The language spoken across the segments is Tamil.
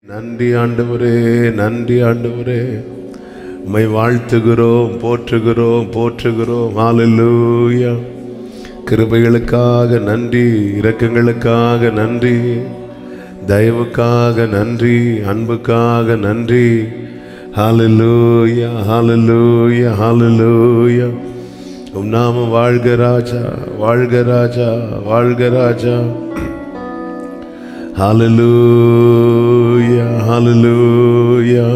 நன்றி ஆண்டவரே நன்றி ஆண்டவரே உம்மை வாழ்த்துகிறோம் போற்றுகிறோம் போற்றுகிறோம் ஹalleluya கிருபைகளுக்காக நன்றி இரக்கங்களுக்காக நன்றி தயவுக்காக நன்றி அன்புக்காக நன்றி ஹalleluya ஹalleluya ஹalleluya உம் நாமம் வாழ்க ராஜா வாழ்க ராஜா வாழ்க ராஜா Hallelujah, hallelujah,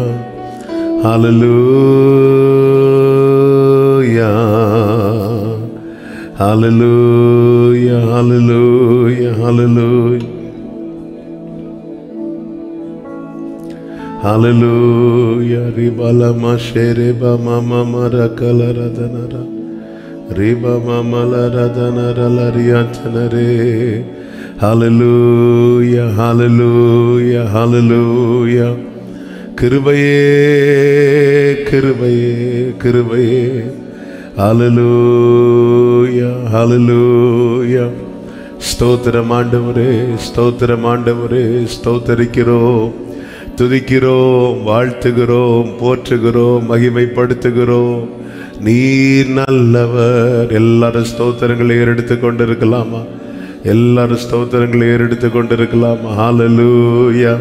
hallelujah, hallelujah, hallelujah, hallelujah. Hallelujah, ribala mashereba mama marakala radanara, riba mama la radanara lariantanare. Hallelujah, hallelujah, hallelujah. கிருபையே கிருபையே கிருபையே ஹalleluya ஹalleluya ஸ்தோத்திரம் ஆண்டவரே ஸ்தோத்திரம் ஆண்டவரே ஸ்தோத்தரிக்கிறோம் துதிக்கிறோம் வாழ்த்துகிறோம் போற்றுகிறோம் மகிமைப்படுத்துகிறோம் நீர் நல்லவர் எல்லாரும் ஸ்தோத்திரங்களை ஏறெடுத்து கொண்டிருக்கலாமா எல்லாரும் ஸ்தோத்திரங்களை ஏறெடுத்து கொண்டிருக்கலாம் ஹalleluya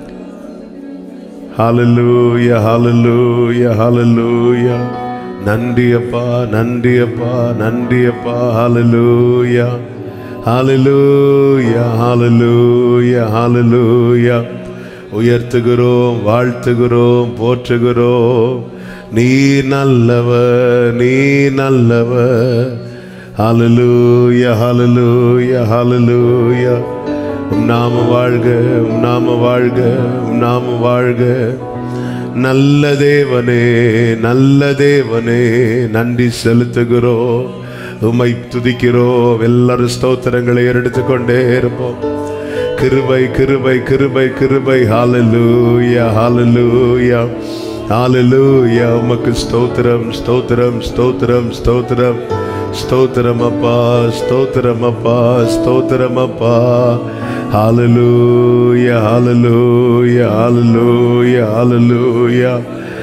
ஹalleluya ஹalleluya ஹalleluya நன்றி அப்பா நன்றி அப்பா நன்றி அப்பா ஹalleluya ஹalleluya ஹalleluya ஹalleluya உயர்த்துகிறோம் வாழ்த்துகிறோம் போற்றுகிறோம் நீ நல்லவர் நீ நல்லவர் ஹalleluya ஹalleluya ஹalleluya உம் நாம வாழ்க உம் நாம வாழ்க உம் நாம வாழ்க நல்ல தேவனே நல்ல தேவனே நன்றி செலுத்துகிறோம் உம்மை துதிக்கிறோம் எல்லாரும் ஸ்தோத்திரங்களை எடுத்துக்கொண்டே இருப்போம் கிருபை கிருபை கிருபை கிருபை ஹalleluya ஹalleluya ஹalleluya உமக்கு ஸ்தோத்திரம் ஸ்தோத்திரம் ஸ்தோத்திரம் ஸ்தோத்திரம் ஸ்தோத்திரம் அப்பா ஸ்தோத்திரம் அப்பா ஸ்தோத்திரம் அப்பா ஹalleluya ஹalleluya ஹalleluya ஹalleluya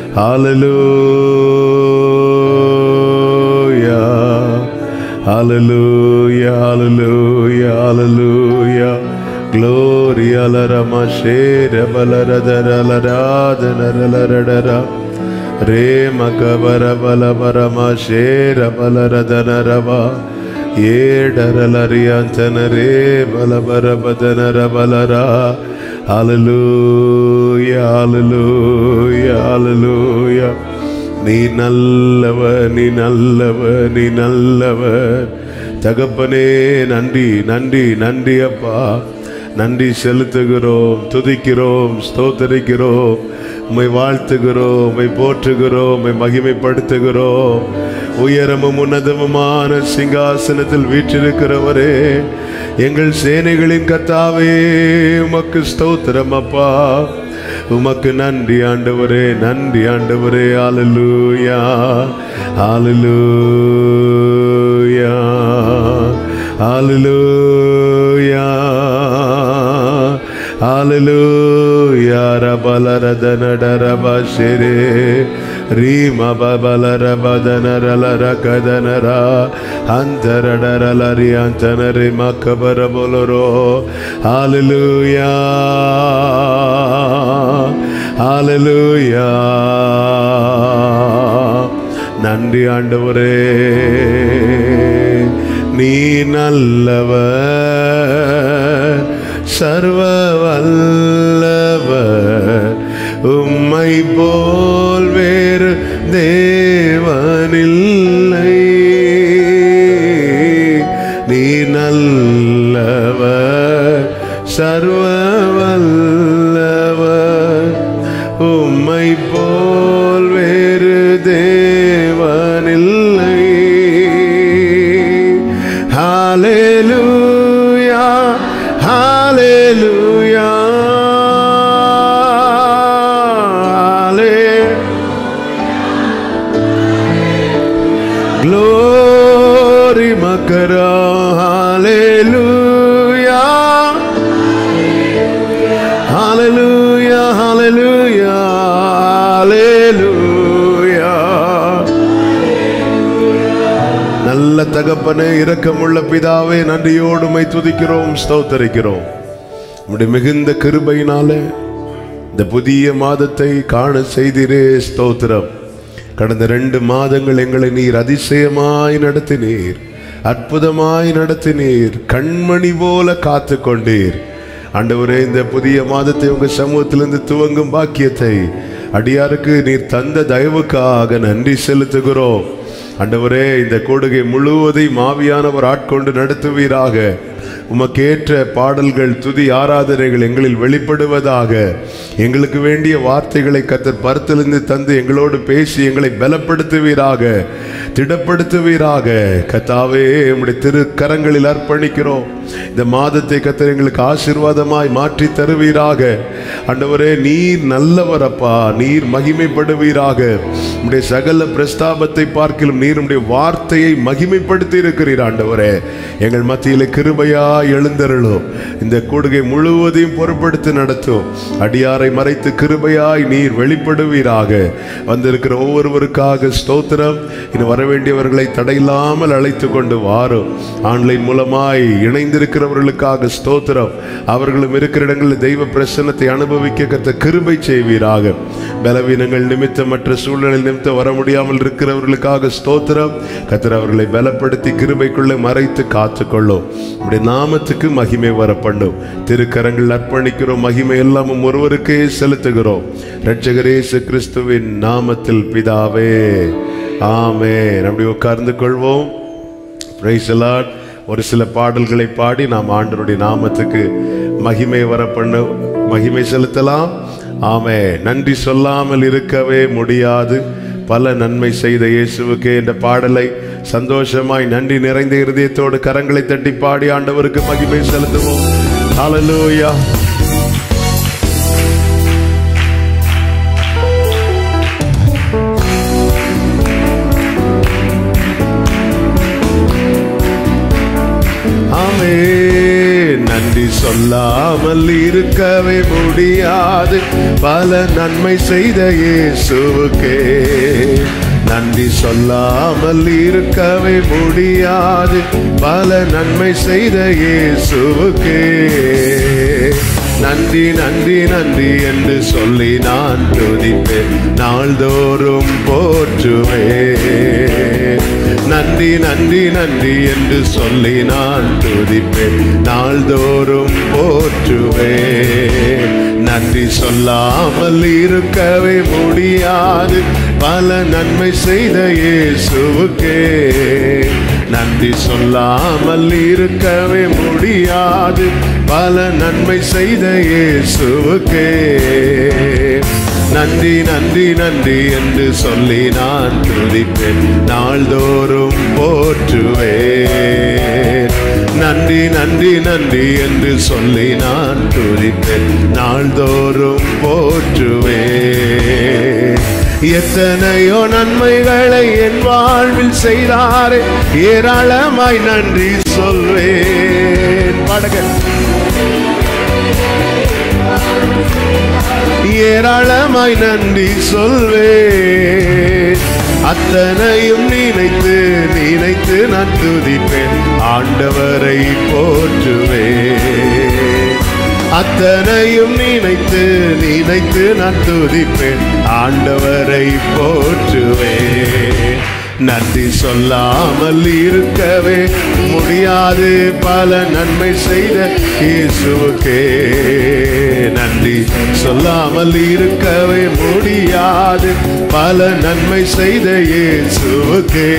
ஹalleluya ஹalleluya ஹalleluya ஹalleluya gloria la rama shere balaradaradararadara ரே மகபர பல பரம சேர பலரதனரவா ஏடரலரியாந்தன ரே பல பரபதனர பலரா ஹalleluya ஹalleluya ஹalleluya நீ நல்லவர் நீ நல்லவர் நீ நல்லவர் தகப்பனே நன்றி நன்றி நன்றி அப்பா நன்றி செலுத்துகிறோம் துதிக்கிறோம் ஸ்தோத்தரிக்கிறோம் உம்மை வாழ்த்துகிறோம் உம்மை போற்றுகிறோம் உம்மை மகிமைப்படுத்துகிறோம் உயரமும் உன்னதமுமான சிங்காசனத்தில் வீற்றிருக்கிறவரே எங்கள் சேனைகளின் கத்தாவே உமக்கு ஸ்தோத்திரம் அப்பா உமக்கு நன்றி ஆண்டவரே நன்றி ஆண்டவரே ஆலலூயா ஆலலூயா ஆலலூயா Hallelujah, Rabaladanadarabashire, Rima Babalarabadanarakadana, Antaradari Antanare Makabarabolo, Hallelujah, Hallelujah. நன்றி ஆண்டவரே நீ நல்லவர் சர்வ வல்லவர் உம்மை போல் வேறு தேவனில்லை நீ நல்லவர் சர்வ வல்லவர் உம்மை போல் வேறு தேவனில்லை ஹalleluya Hallelujah. தகப்பனே இரக்கமுள்ள பிதாவே நன்றியோடு உம்மை துதிக்கிறோம் ஸ்தோத்தரிக்கிறோம் உம்முடைய மிகுந்த கிருபையினாலே இந்த புதிய மாதத்தை காண செய்திரே ஸ்தோத்திரம் கடந்த ரெண்டு மாதங்கள் எங்களை நீர் அதிசயமாய் நடத்தினீர் அற்புதமாய் நடத்தினீர் கண்மணி போல காத்து கொண்டீர் ஆண்டவரே இந்த புதிய மாதத்தை உங்க சமூகத்திலிருந்து துவங்கும் பாக்கியத்தை அடியாருக்கு நீர் தந்த தயவுக்காக நன்றி செலுத்துகிறோம் ஆண்டவரே இந்த கூடுகை முழுவதையும் ஆவியானவர் ஆட்கொண்டு நடத்துவீராக உமக்கேற்ற பாடல்கள் துதி ஆராதனைகள் எங்களில் வெளிப்படுவதாக எங்களுக்கு வேண்டிய வார்த்தைகளை கத்தர் பருத்திலிருந்து தந்து எங்களோடு பேசி எங்களை பலப்படுத்துவீராக திடப்படுத்துவீராக கத்தாவே உம்முடைய திருக்கரங்களில் அர்ப்பணிக்கிறோம் இந்த மாதத்தை கத்தர் எங்களுக்கு ஆசீர்வாதமாய் மாற்றி தருவீராக ஆண்டவரே நீர் நல்லவர் அப்பா நீர் மகிமைப்படுவீராக உம்முடைய சகல பிரஸ்தாபத்தை பார்க்கிலும் நீர் உம்முடைய வார்த்தையை மகிமைப்படுத்தி இருக்கிறீர் ஆண்டவரே எங்கள் மத்தியில் கிருபையா எழுந்தருளும் இந்த கூடுகை முழுவதையும் பொறுப்படுத்தி நடத்தும் அடியாரை மறைத்து கிருபையாய் நீர் வெளிப்படுவீராக வந்திருக்கிற ஒவ்வொருவருக்காக ஸ்தோத்திரம் இனி வர வேண்டியவர்களை தடையில்லாமல் அழைத்து கொண்டு வாரும் ஆன்லைன் மூலமாய் இணைந்திருக்கிறவர்களுக்காக ஸ்தோத்திரம் அவர்களும் இருக்கிற இடங்களில் தெய்வ பிரசன்னத்தை அனுபவிக்க கத்த கிருபை செய்வீராக பலவீனங்கள் நிமித்தம் மற்ற சூழ்நிலை நிமித்தம் வர முடியாமல் இருக்கிறவர்களுக்காக ஸ்தோத்திரம் கத்தர் அவர்களை பலப்படுத்தி கிருபைக்குள்ளே மறைத்து காத்துக்கொள்ளும் உடைய நாமத்துக்கு மகிமை வர பண்ணும் திருக்கரங்கள் அர்ப்பணிக்கிறோம் மகிமை எல்லாமும் ஒருவருக்கே செலுத்துகிறோம் இரட்சகர் இயேசு கிறிஸ்துவின் நாமத்தில் பிதாவே ஆமே அப்படி உட்கார்ந்து கொள்வோம் Praise the Lord. ஒரு சில பாடல்களை பாடி நாம் ஆண்டவருடைய நாமத்துக்கு மகிமை வர பண்ண மகிமை செலுத்தலாம் ஆமே நன்றி சொல்லாமல் இருக்கவே முடியாது பல நன்மை செய்த இயேசுவுக்கே என்ற பாடலை சந்தோஷமாய் நன்றி நிறைந்த இருதயத்தோடு கரங்களை தட்டி பாடி ஆண்டவருக்கு மகிமை செலுத்துவோம் ஹalleluya ஆமே நன்றி சொல்லாமல் இருக்கவே முடியாது பல நன்மை செய்த இயேசுவுக்கே நன்றி சொல்லாமல் இருக்கவே முடியாது பல நன்மை செய்த இயேசுவுக்கே நன்றி நன்றி நன்றி என்று சொல்லி நான் துதிப்பேன் நாள்தோறும் போற்றுவேன் நன்றி நன்றி நன்றி என்று சொல்லி நான் துதிப்பேன் நாள்தோறும் போற்றுவேன் நன்றி சொல்லாமல் இருக்கவே முடியாது பல நன்மை செய்த இயேசுவுக்கே நன்றி சொல்லாமல் இருக்கவே முடியாது பல நன்மை செய்த இயேசுவுக்கே நன்றி நன்றி நன்றி என்று சொல்லி நான் துதிப்பேன் நாள்தோறும் போற்றுவேன் நன்றி நன்றி நன்றி என்று சொல்லி நான் துதிப்பேன் நாள்தோறும் போற்றுவேன் எத்தனையோ நன்மைகளை என் வாழ்வில் செய்தாரே ஏராளமாய் நன்றி சொல்வேன் பாடகன் ஏராளமாய் நன்றி சொல்வேன் அத்தனையும் நினைத்து நினைத்து நான் துதிப்பேன் ஆண்டவரை போற்றுவேன் அத்தனையும் நினைத்து நினைத்து நான் துதிப்பேன் ஆண்டவரை போற்றுவேன் நன்றி சொல்லாமல் இருக்கவே முடியாது பல நன்மை செய்த இயேசுவுக்கே நன்றி சொல்லாமல் இருக்கவே முடியாது பல நன்மை செய்த இயேசுவுக்கே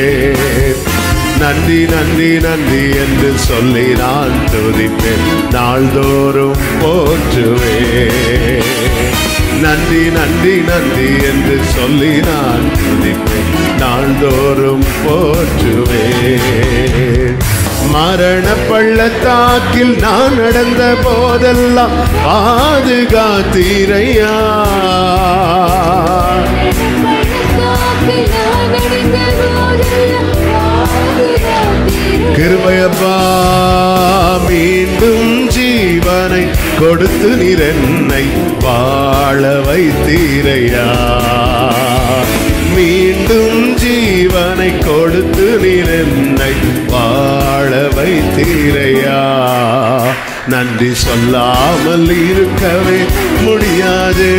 நன்றி நன்றி நன்றி என்று சொல்லி நான் துதிப்பேன் நாள்தோறும் போற்றுவேன் நன்றி நன்றி நன்றி என்று சொல்லி நான் துதிப்பேன் நாள்தோறும் போற்றுவேன் மரண பள்ளத்தாக்கில் நான் நடந்த போதெல்லாம் பாதுகாத்தீரையா கிருபையப்பா மீண்டும் ஜீவனை கொடுத்து நீர் என்னை வாழ வைத்தீரையா மீண்டும் ஜீவனை கொடுத்து நீர் என்னை செய்தையா நன்றி சொல்லாமல் இருக்கவே முடியாது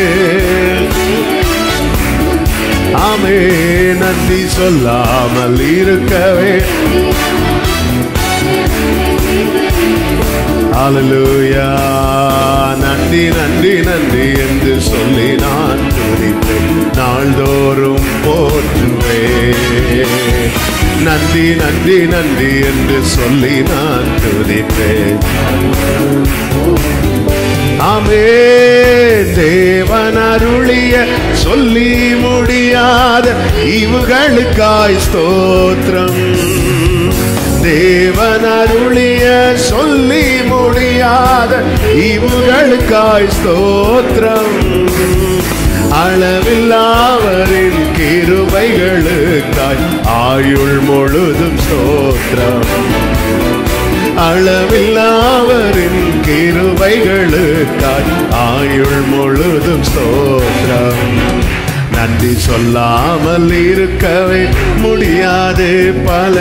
ஆமே நன்றி சொல்லாமல் இருக்கவே ஹalleluya நன்றி நன்றி நன்றி என்று சொல்லி நான் துதிப்பேன் நாள்தோறும் போற்றுவேன் நன்றி நன்றி நன்றி என்று சொல்லி நான் துதிப்பேன் ஆமே தேவன் அருளிய சொல்லி முடியாத இவுகளுக்காய் ஸ்தோத்திரம் தேவன் அருளிய சொல்லி முடியாத இவுகளுக்காய் ஸ்தோத்திரம் அளவில்லாவரின் கிருபைகளுக்காய் ஆயுள் முழுதும் ஸ்தோத்திரம் அளவில்லாவரின் கிருபைகளுக்காய் ஆயுள் முழுதும் ஸ்தோத்திரம் நன்றி சொல்லாமல் இருக்கவே முடியாது பல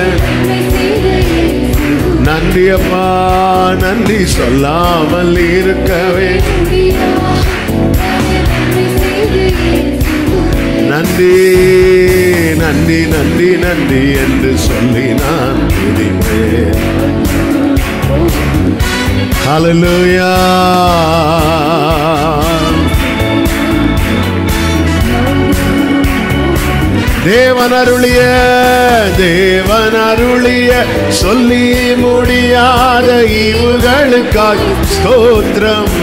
நன்றி அப்பா நன்றி சொல்லாமல் இருக்கவே நன்றி நன்றி நன்றி நன்றி என்று சொல்லி நான் துதிப்பேன் Hallelujah. தேவன் அருளிய தேவன் அருளிய சொல்லி முடியாத இவுகளுக்காய் ஸ்தோத்திரம்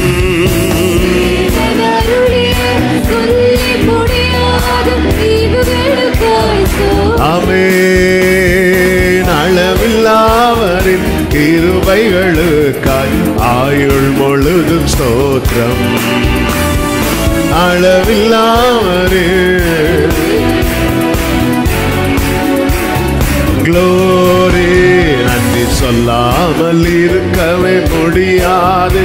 ஆமென் அளவில்லாவரின் கிருபைகளுக்காய் ஆயுள் முழுதும் ஸ்தோத்திரம் அளவில்லாவரின் க்ளோரி நன்றி சொல்லாமல் இருக்கவே முடியாது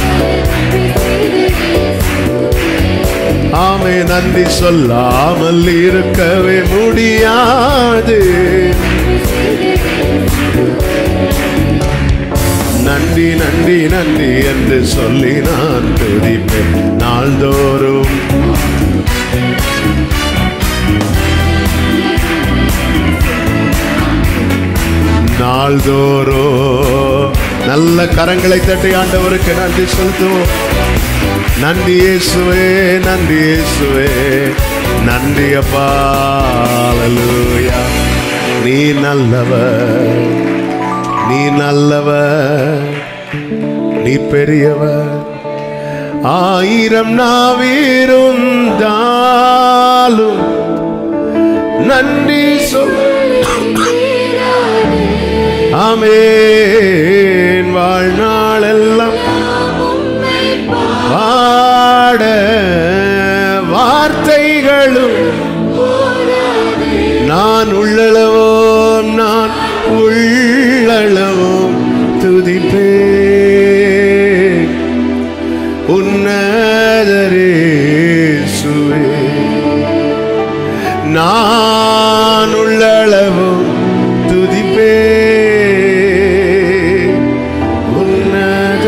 ஆமே நன்றி சொல்லாமல் இருக்கவே முடியாது நன்றி நன்றி நன்றி என்று சொல்லி நான் துதிப்பேன் நாள்தோறும் நாள்தோறோ நல்ல கரங்களை தட்டி ஆண்டவருக்கு நன்றி செலுத்துவோம் நன்றி இயேசுவே நன்றி இயேசுவே நன்றி அப்பா அல்லேலூயா நீ நல்லவர் நீ நல்லவர் நீ பெரியவர் ஆயிரம் நாவிருந்தாலும் நன்றி சொல் ஆமேன் வாழ்நாளெல்லாம் பாட வார்த்தைகளும் நான் உள்ளளவோம் நான் உள்ளளவோம் துதிப்பே உன்னதரேசுவே நான் உள்ளளவும் துதிப்பே உன்னத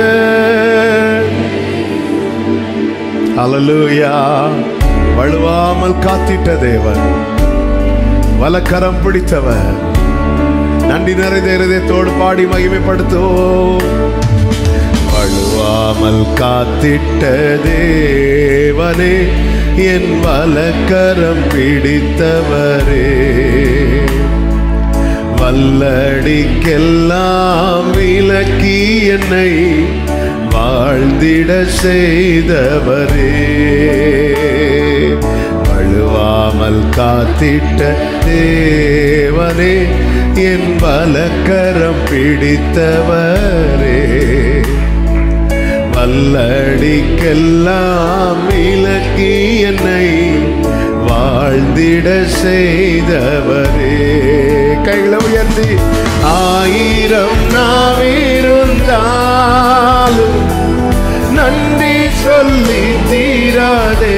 அலலூயா வழுவாமல் காத்திட்ட தேவன் வலக்கரம் பிடித்தவர் நன்றி நிறைந்த இருதயத்தோடு பாடி மகிமைப்படுத்துவோம் வழுவாமல் காத்திட்ட தேவனே என் வலக்கரம் பிடித்தவரே வல்லடிக்கெல்லாம் விலக்கி என்னை வாழ்ந்திட செய்தவரே வழுவாமல் காத்திட்ட தேவனே என் வலக்கரம் பிடித்தவரே வல்லடிக்கெல்லாம் இலக்கி என்னை வாழ்ந்திட செய்தவரே கைகளை உயர்த்தி ஆயிரம் நாவிருந்தாலும் நன்றி சொல்லி தீராதே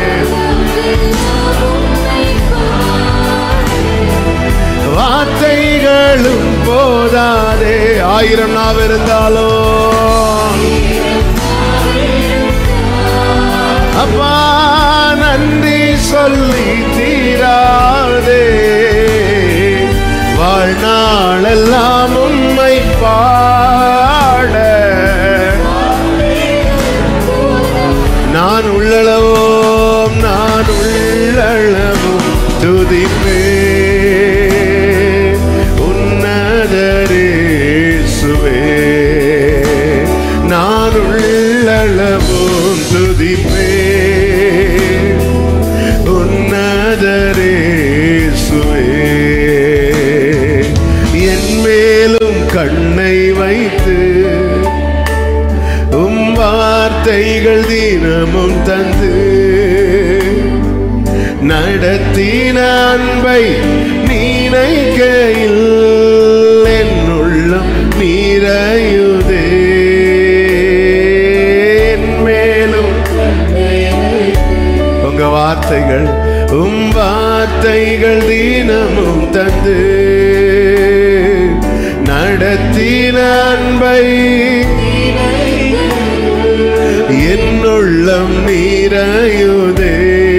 வார்த்தை வார்த்தைகளும் போதாதே ஆயிரம் நாவ் இருந்தாலும் அப்பா நன்றி சொல்லி தீராதே வாழ்நாளெல்லாம் உண்மை பாட நான் உள்ளளவோம் நான் உள்ளளவும் துதிப்பே உன்னதரேசுவே நான் உள்ளளவும் துதிப்பே உன்னதரேசுவே என் மேலும் கண்ணை வைத்து உம் வார்த்தைகள் தினமும் தந்து நடத்தின அன்பை நீனைக்கையில் என் உள்ளம் நீரையுதே என் மேலும் உங்க வார்த்தைகள் உம் வார்த்தைகள் தினமும் தந்து நடத்தின அன்பை என்னுள்ளம் நீரையுதே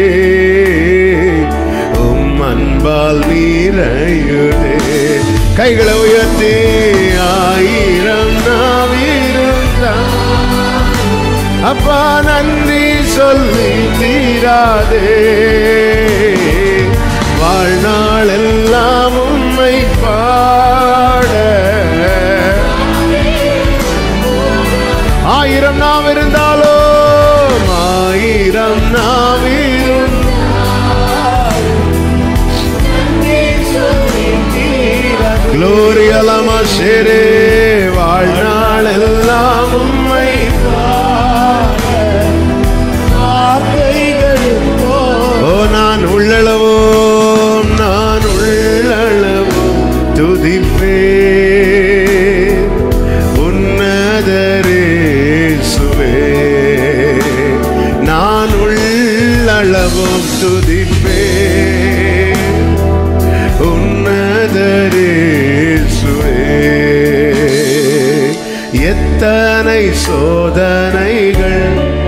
உம் அன்பால் நீரையுதே கைகளை உயர்த்தி ஆயிரம் நாவிருந்தான் அப்பா நன்றி சொல்லி தீராதே வாழ்நாள் எல்லாம் உண்மை பாட ஆயிரம் நாம் இருந்தாலும் ஆயிரம் நாம் குளோரியலமா சேரே வாழ்நாள் எல்லாம் உண்மை ஓ நான் உள்ளளவோம் நான் உள்ளளவோம் துதிப்பே உன்னதரேசுவே நான் உள்ளளவும் துதிப்பே உன்னதரேசுவே எத்தனை சோதனைகள்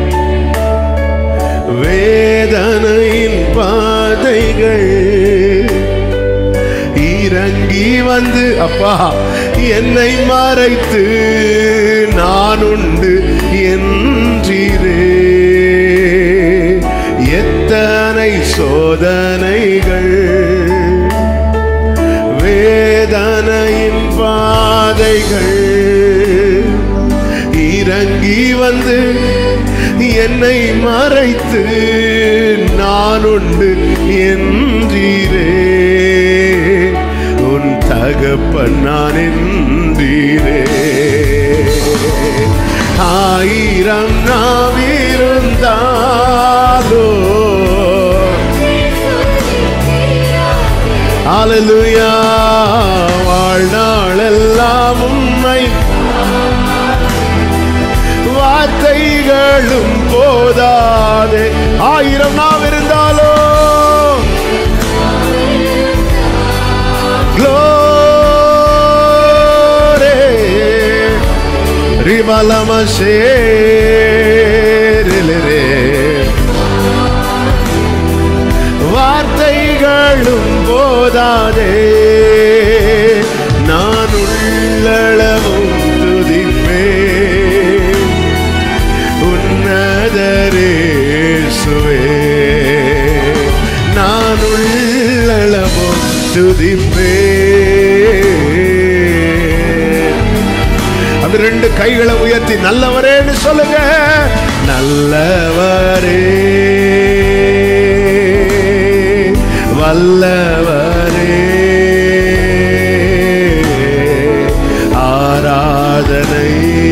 வேதனையின் பாதைகள் இறங்கி வந்து அப்பா என்னை மறைத்து நான் உண்டு என்றீரே எத்தனை சோதனைகள் வேதனையின் பாதைகள் இறங்கி வந்து என்னை மறைத்து நான் உண்டு என்றீரே உன் தகப்பன் நான் என்றீரே ஆயிரம் நாவிருந்தாலோ அலலுயா வாழ்நாளெல்லாம் உண்மை வார்த்தைகளும் போதாது ஆயிரம் நாம் இருந்தாலோ க்ளோரே ரிமலமசே வார்த்தைகளும் போதாதே நான் உள்ளளவும் துதிப்பேன் உன்னதரேசுவே நான் உள்ளளவும் துதிப்பேன் அந்த ரெண்டு கைகளை உயர்த்தி நல்லவரேன்னு சொல்லுங்க நல்லவரே வல்லவரே ஆராதனை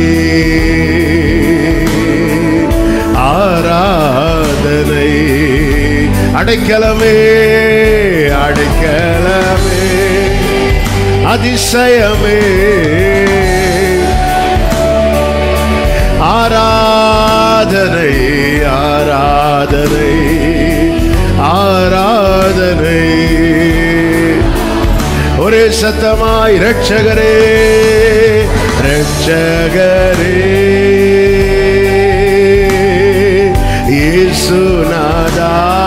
ஆராதனை அடைக்கலமே அடைக்கலமே அதிசயமே ஆராதனை ஆராதனை ஆராதனை ஒரே சத்தமாய் ரட்சகரே ரட்சகரே இயேசுநாதா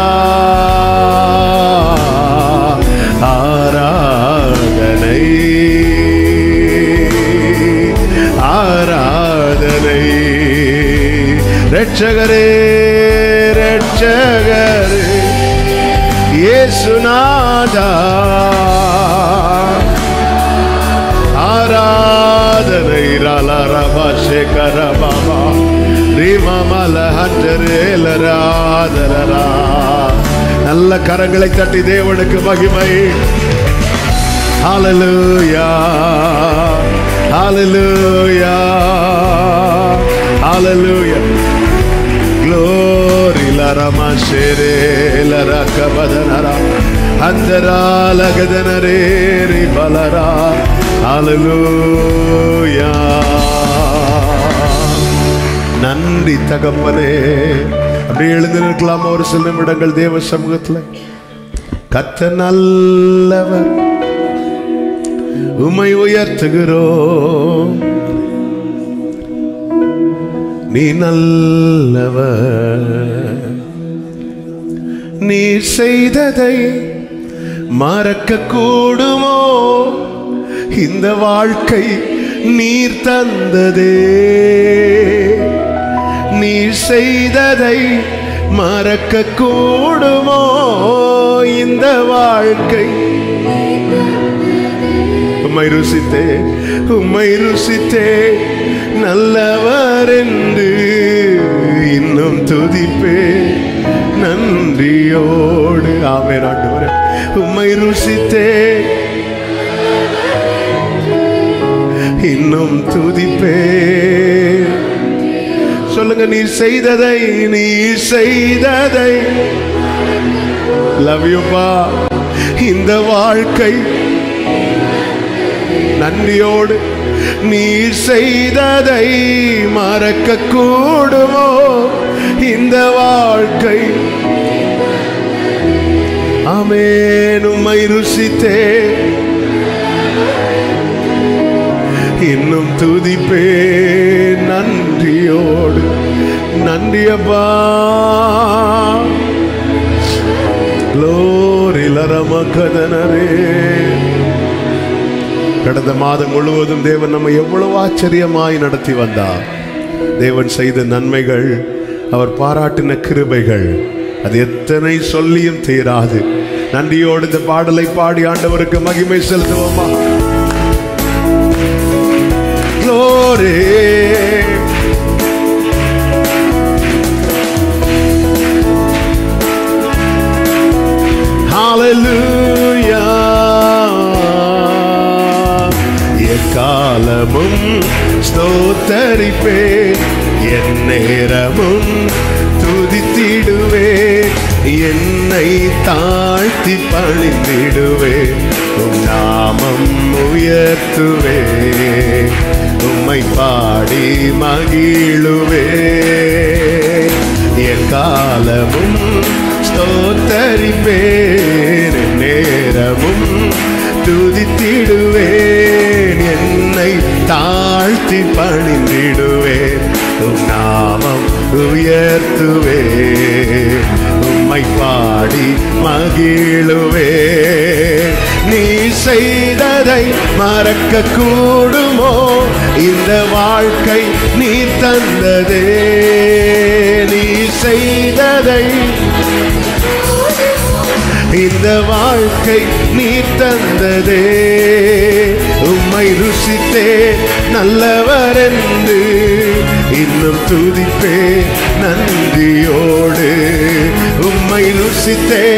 ஆராதனை ஆராதனை ரட்சகரே ரட்சகரே இயேசுநாதா ஆராதனை ரலரபா சேகர பாபா ரீமமல ஹண்டரேலராதரரா நல்ல கரங்களை தட்டி தேவனுக்கு மகிமை ஹalleluya ஹalleluya ஹalleluya glory larama shere laraka badanara andara lagadanare ri balara ஹalleluya நன்றி தகப்பனே அப்படியே எழுந்து நிற்கலாமா ஒரு சில நிமிடங்கள் தேவ சமூகத்துல கத்த நல்லவர் உமை உயர்த்துகிறோம் நீ நல்லவர் நீ செய்ததை மறக்க கூடுமோ இந்த வாழ்க்கை நீர் தந்ததே நீ செய்ததை மறக்க கூடுமோ இந்த வாழ்க்கை உம்மை ருசித்தே உம்மை ருசித்தே நல்லவர் என்று இன்னும் துதிப்பே நன்றியோடு ஆமே ஆண்டவரே உம்மை ருசித்தே இன்னும் துதிப்பே சொல்லுங்க நீ செய்ததை நீ செய்ததை லவ் யூப்பா இந்த வாழ்க்கை நன்றியோடு நீ செய்ததை மறக்க கூடுமோ இந்த வாழ்க்கை ஆமேன் உம்மை ருசித்தே இன்னும் துதிப்பே நன்றியோடு நன்றியப்பா லோரிலரம கதனரே கடந்த மாதம் முழுவதும் தேவன் நம்ம எவ்வளவு ஆச்சரியமாய் நடத்தி வந்தார் தேவன் செய்த நன்மைகள் அவர் பாராட்டின கிருபைகள் அது எத்தனை சொல்லியும் தீராது நன்றியோடு இந்த பாடலை பாடி ஆண்டவருக்கு மகிமை செலுத்துவோமா Glory. Hallelujah. எக்காலமும் ஸ்தோத்தரிப்பே என் நேரமும் துதித்திடுவே என்னை தாழ்த்தி பணிந்திடுவே உம் நாமம் உயர்த்துவே உம்மை பாடி மகிழுவே என் காலமும் ஸ்தோத்தரிப்பேன் என் நேரமும் துதித்திடுவேன் என்னை தாழ்த்தி பணிந்திடுவேன் உம் நாமம் உயர்த்துவே உம்மை பாடி மகிழுவே நீ செய்ததை மறக்க கூடுமோ இந்த வாழ்க்கை நீ தந்ததே நீ செய்ததை இந்த வாழ்க்கை நீ தந்ததே உம்மை ருசித்தே நல்லவர் என்று இன்னும் துதிப்பே நன்றியோடு உம்மை ருசித்தே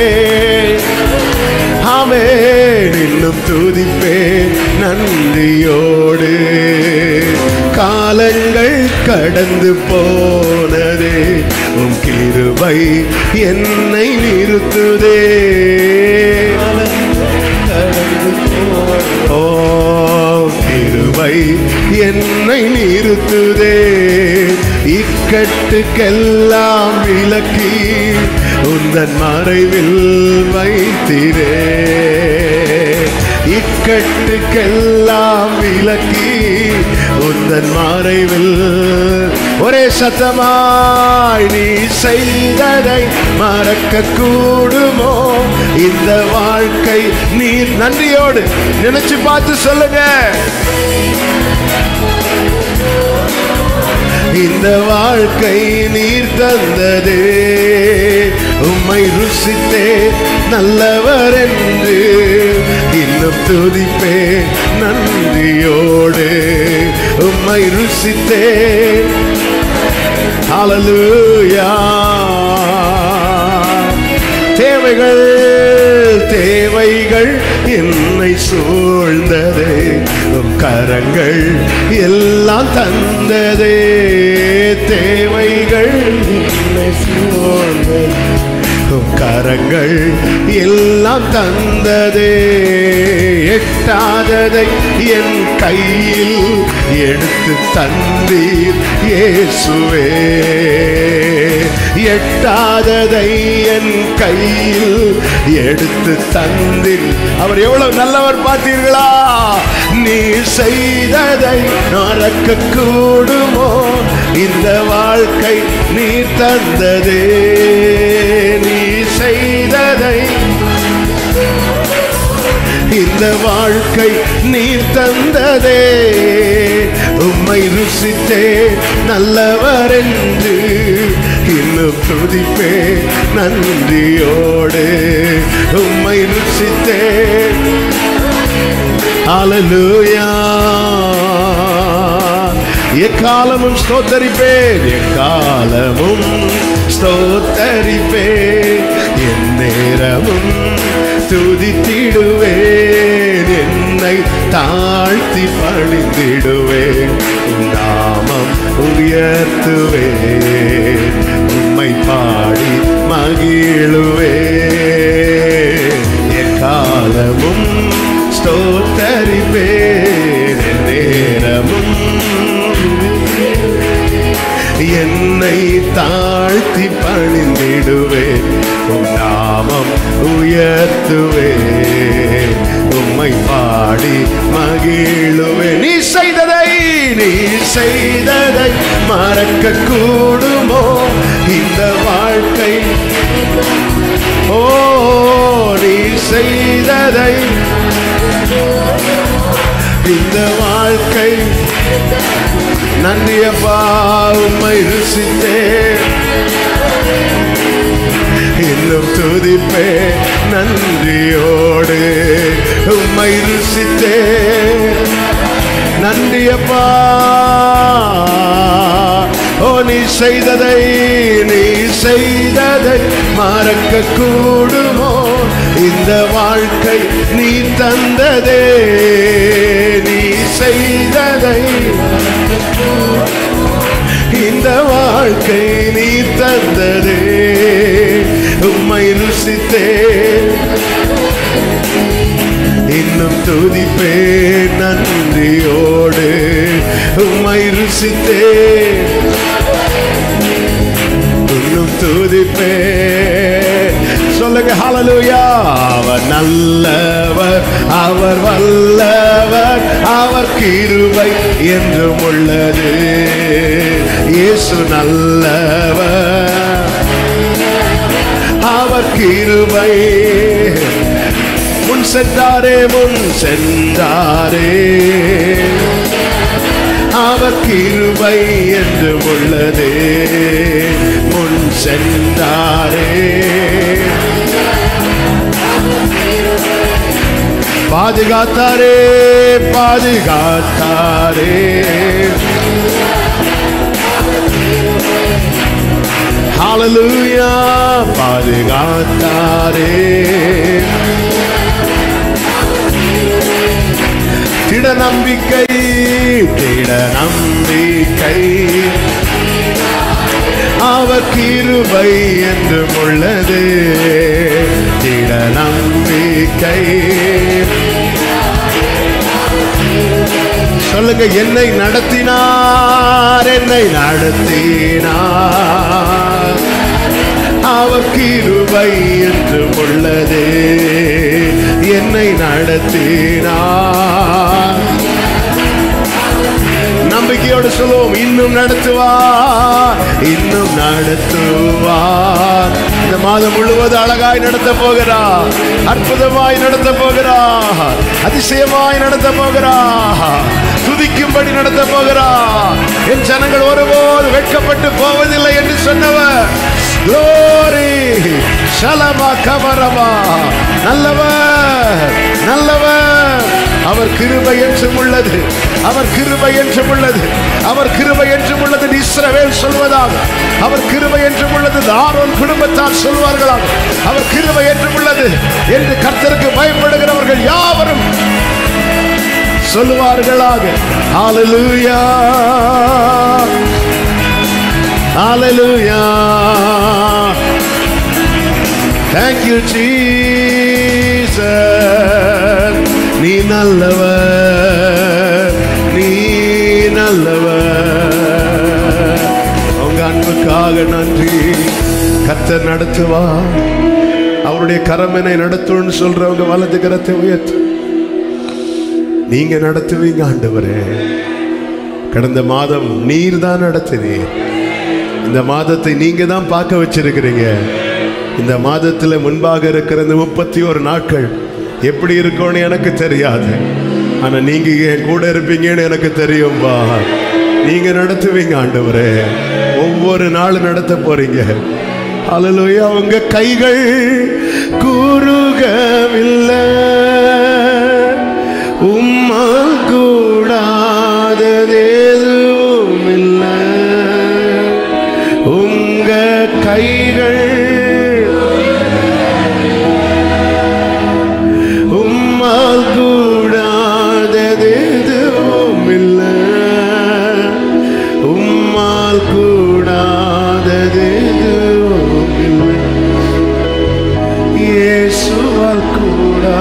ஆமென் இன்னும் துதிப்பே நன்றியோடு காலங்கள் கடந்து போனதே உம் கிருபை என்னை நிறுத்துதே ஓ கிருபை என்னை நிறுத்துதே இக்கட்டுக்கெல்லாம் விலக்கி உந்தன் மறைவில் வைத்திரே இக்கட்டுக்கெல்லாம் விலக்கி உந்தன் மறைவில் ஒரே சத்தமாய் நீ செய்ததை மறக்க கூடுமோ இந்த வாழ்க்கை நீ நன்றியோடு நினைச்சு பார்த்து சொல்லுங்க இந்த வாழ்க்கை நீர் தந்ததே உம்மை ருசித்தே நல்லவர் என்று இன்னும் துதிப்பே நன்றியோடு உம்மை ருசித்தே ஹalleluya தேவைகள் தேவைகள் என்னை சூழ்ந்ததே உம் கரங்கள் எல்லாம் தந்ததே தேவைகள் என்னை சூழ்ந்ததே உம் கரங்கள் எல்லாம் தந்ததே எட்டாததை என் கையில் எடுத்து தந்தீர் இயேசுவே எட்டாததை என் கையில் எடுத்து தந்தீர் அவர் எவ்வளவு நல்லவர் பார்த்தீர்களா நீ செய்ததை மறக்க கூடுமோ இந்த வாழ்க்கை நீ தந்ததே நீ செய்ததை இந்த வாழ்க்கை நீ தந்ததே உம்மை ருசித்தே நல்லவர் என்று இன்னும் துதிப்பே நன்றியோடு உம்மை ருசித்தே அலலூயா எக்காலமும் ஸ்தோத்தரிப்பேன் எக்காலமும் ஸ்தோத்தரிப்பேன் என் நேரமும் துதித்திடுவேன் என்னை தாழ்த்தி பணிந்திடுவேன் உன் நாமம் உயர்த்துவேன் உம்மை பாடி மகிழுவேன் எக்காலமும் ஸ்தோத்தரிப்பேன் என் நேரமும் என்னை தாழ்த்தி பணிந்திடுவேன் உம் நாமம் உயர்த்துவேன் உம்மை பாடி மகிழுவேன் நீ செய்ததை நீ செய்ததை மறக்க கூடுமோ இந்த வாழ்க்கை ஓ நீ செய்ததை இந்த வாழ்க்கை நன்றியப்பா உம்மை ருசித்தே இன்னும் துதிப்பே நன்றியோடு உம்மை ருசித்தே நன்றியப்பா ஓ நீ செய்ததை நீ செய்ததை மறக்க கூடுமோ இந்த வாழ்க்கை நீ தந்ததே நீ செய்ததை இந்த வாழ்க்கை நீ தந்ததே உம்மை ருசித்தே இன்னும் துதிப்பே நன்றியோடு உம்மை ருசித்தே இன்னும் துதிப்பே சொல்லுங்க ஹalleluya அவர் நல்லவர் அவர் வல்லவர் அவர் கிருபை என்றும் உள்ளது இயேசு நல்லவர் அவர் கிருபை முன் சென்றாரே முன் சென்றாரே அவர் கிருபை என்று உள்ளதே முன் சென்றாரே பாதுகாத்தாரே பாதுகாத்தாரே ஹalleluya பாதுகாத்தாரே திட நம்பிக்கை திட நம்பிக்கை அவர் கிருபை என்று உள்ளது திட நம்பிக்கை சொல்லுங்க என்னை நடத்தினார் என்னை நடத்தினார் அவர் கிருபை என்று உள்ளது என்னை நடத்தினார் நம்பிக்கையோடு சொல்லுவோம் இன்னும் நடத்துவார் இன்னும் நடத்துவார் இந்த மாதம் முழுவதும் அழகாய் நடத்த போகிறார் அற்புதமாய் நடத்த போகிறார் அதிசயமாய் நடத்த போகிறார் துதிக்கும்படி நடத்த போகிறார் என் ஜனங்கள் ஒருபோது வெட்கப்பட்டு போவதில்லை என்று சொன்னவர் Glory! ஷலமா கபரமா நல்லவர் நல்லவர் அவர் கிருபை என்றும் உள்ளது அவர் கிருபை என்றும் உள்ளது அவர் கிருபை என்றும் உள்ளது என்று இஸ்ரவேல் சொல்வதாக அவர் கிருபை என்றும் உள்ளது என்று ஆரோன் குடும்பத்தார் சொல்வார்களாக அவர் கிருபை என்றும் உள்ளது என்று கர்த்தருக்கு பயப்படுகிறவர்கள் யாவரும் சொல்லுவார்களாக ஹalleluya ஹalleluya Thank you Jesus நீ நல்லவர் நீ நல்லவர் உங்க அன்புக்காக நன்றி கர்த்தர் நடத்துவா அவருடைய கரமனை நடத்தும்னு சொல்றவங்க வலது கரத்தை உயர்த்து நீங்க நடத்துவீங்க ஆண்டவரே கடந்த மாதம் நீர் தான் நடத்தினீர் இந்த மாதத்தை நீங்க தான் பார்க்க வச்சிருக்கிறீங்க இந்த மாதத்துல முன்பாக இருக்கிற இந்த முப்பத்தி ஒரு நாட்கள் எப்படி இருக்கும்னு எனக்கு தெரியாது ஆனா நீங்க என் கூட இருப்பீங்கன்னு எனக்கு தெரியும்பா நீங்க நடத்துவீங்க ஆண்டவரே ஒவ்வொரு நாளும் நடத்த போறீங்க அல்லேலூயா உங்க கைகள் கூறுகவில்லை உம்மால் கூடாதது எதுவும் இல்லை உங்க கைகள் உம்மால் கூடாதது எதுவும் இல்லை உம்மால் கூடாதது எதுவும் இல்லை இயேசுவால் கூடா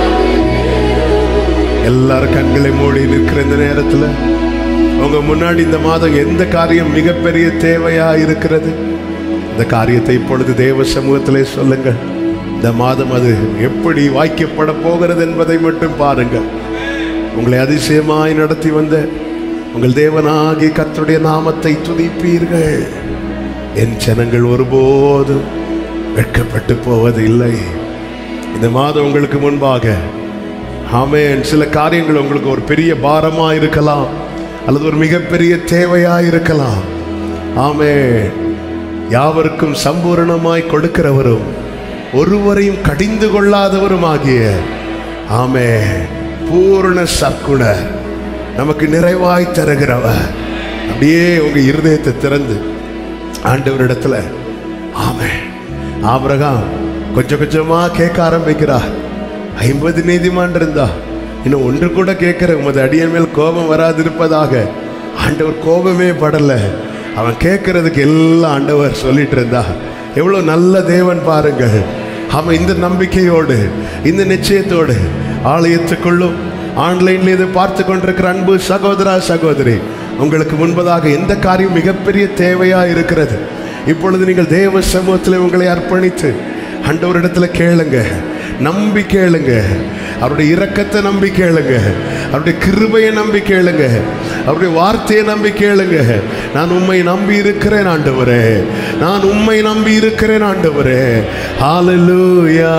எல்லாரும் கண்களை மூடி நிற்கிற இந்த நேரத்துல உங்க முன்னாடி இந்த மாதம் எந்த காரியம் மிகப்பெரிய தேவையா இருக்கிறது இந்த காரியத்தை இப்பொழுது தேவ சமூகத்திலே சொல்லுங்கள் இந்த மாதம் அது எப்படி வாய்க்கப்பட போகிறது என்பதை மட்டும் பாருங்கள் உங்களை அதிசயமாய் நடத்தி வந்த உங்கள் தேவனாகி கர்த்தருடைய நாமத்தை துதிப்பீர்கள் என் ஜனங்கள் ஒருபோதும் வெட்கப்பட்டு போவது இல்லை இந்த மாதம் உங்களுக்கு முன்பாக ஆமென் சில காரியங்கள் உங்களுக்கு ஒரு பெரிய பாரமா இருக்கலாம் அல்லது ஒரு மிகப்பெரிய தேவையா இருக்கலாம் ஆமென் யாவருக்கும் சம்பூரணமாய் கொடுக்கிறவரும் ஒருவரையும் கடிந்து கொள்ளாதவரும் ஆகிய ஆமே பூரண சற்குணர் நமக்கு நிறைவாய் தருகிறவர் அப்படியே உங்க இருதயத்தை திறந்து ஆண்டவரிடத்துல ஆமே ஆபிரகாம் கொஞ்சம் கொஞ்சமா கேட்க ஆரம்பிக்கிறார் ஐம்பது நீதிமான் இருந்தா இன்னும் ஒன்று கூட கேட்கிற உமது அடியன் மேல் கோபம் வராதிருப்பதாக ஆண்டவர் கோபமே படல அவன் கேட்கறதுக்கு எல்லாம் ஆண்டவர் சொல்லிட்டு இருந்தா எவ்வளவு நல்ல தேவன் பாருங்கள் அவன் இந்த நம்பிக்கையோடு இந்த நிச்சயத்தோடு ஆலயத்துக்குள்ளும் ஆன்லைன்ல இதை பார்த்து கொண்டிருக்கிற அன்பு சகோதரா சகோதரி உங்களுக்கு முன்பதாக எந்த காரியம் மிகப்பெரிய தேவையா இருக்கிறது இப்பொழுது நீங்கள் தேவ சமூகத்தில் உங்களை அர்ப்பணித்து ஆண்டவரிடத்துல கேளுங்க நம்பி கேளுங்க அவருடைய இரக்கத்தை நம்பி கேளுங்க அவருடைய கிருபையை நம்பி கேளுங்க அவருடைய வார்த்தையை நம்பி கேளுங்க நான் உம்மை நம்பி இருக்கிறேன் ஆண்டவரே நான் உம்மை நம்பி இருக்கிறேன் ஆண்டவரே ஹalleluya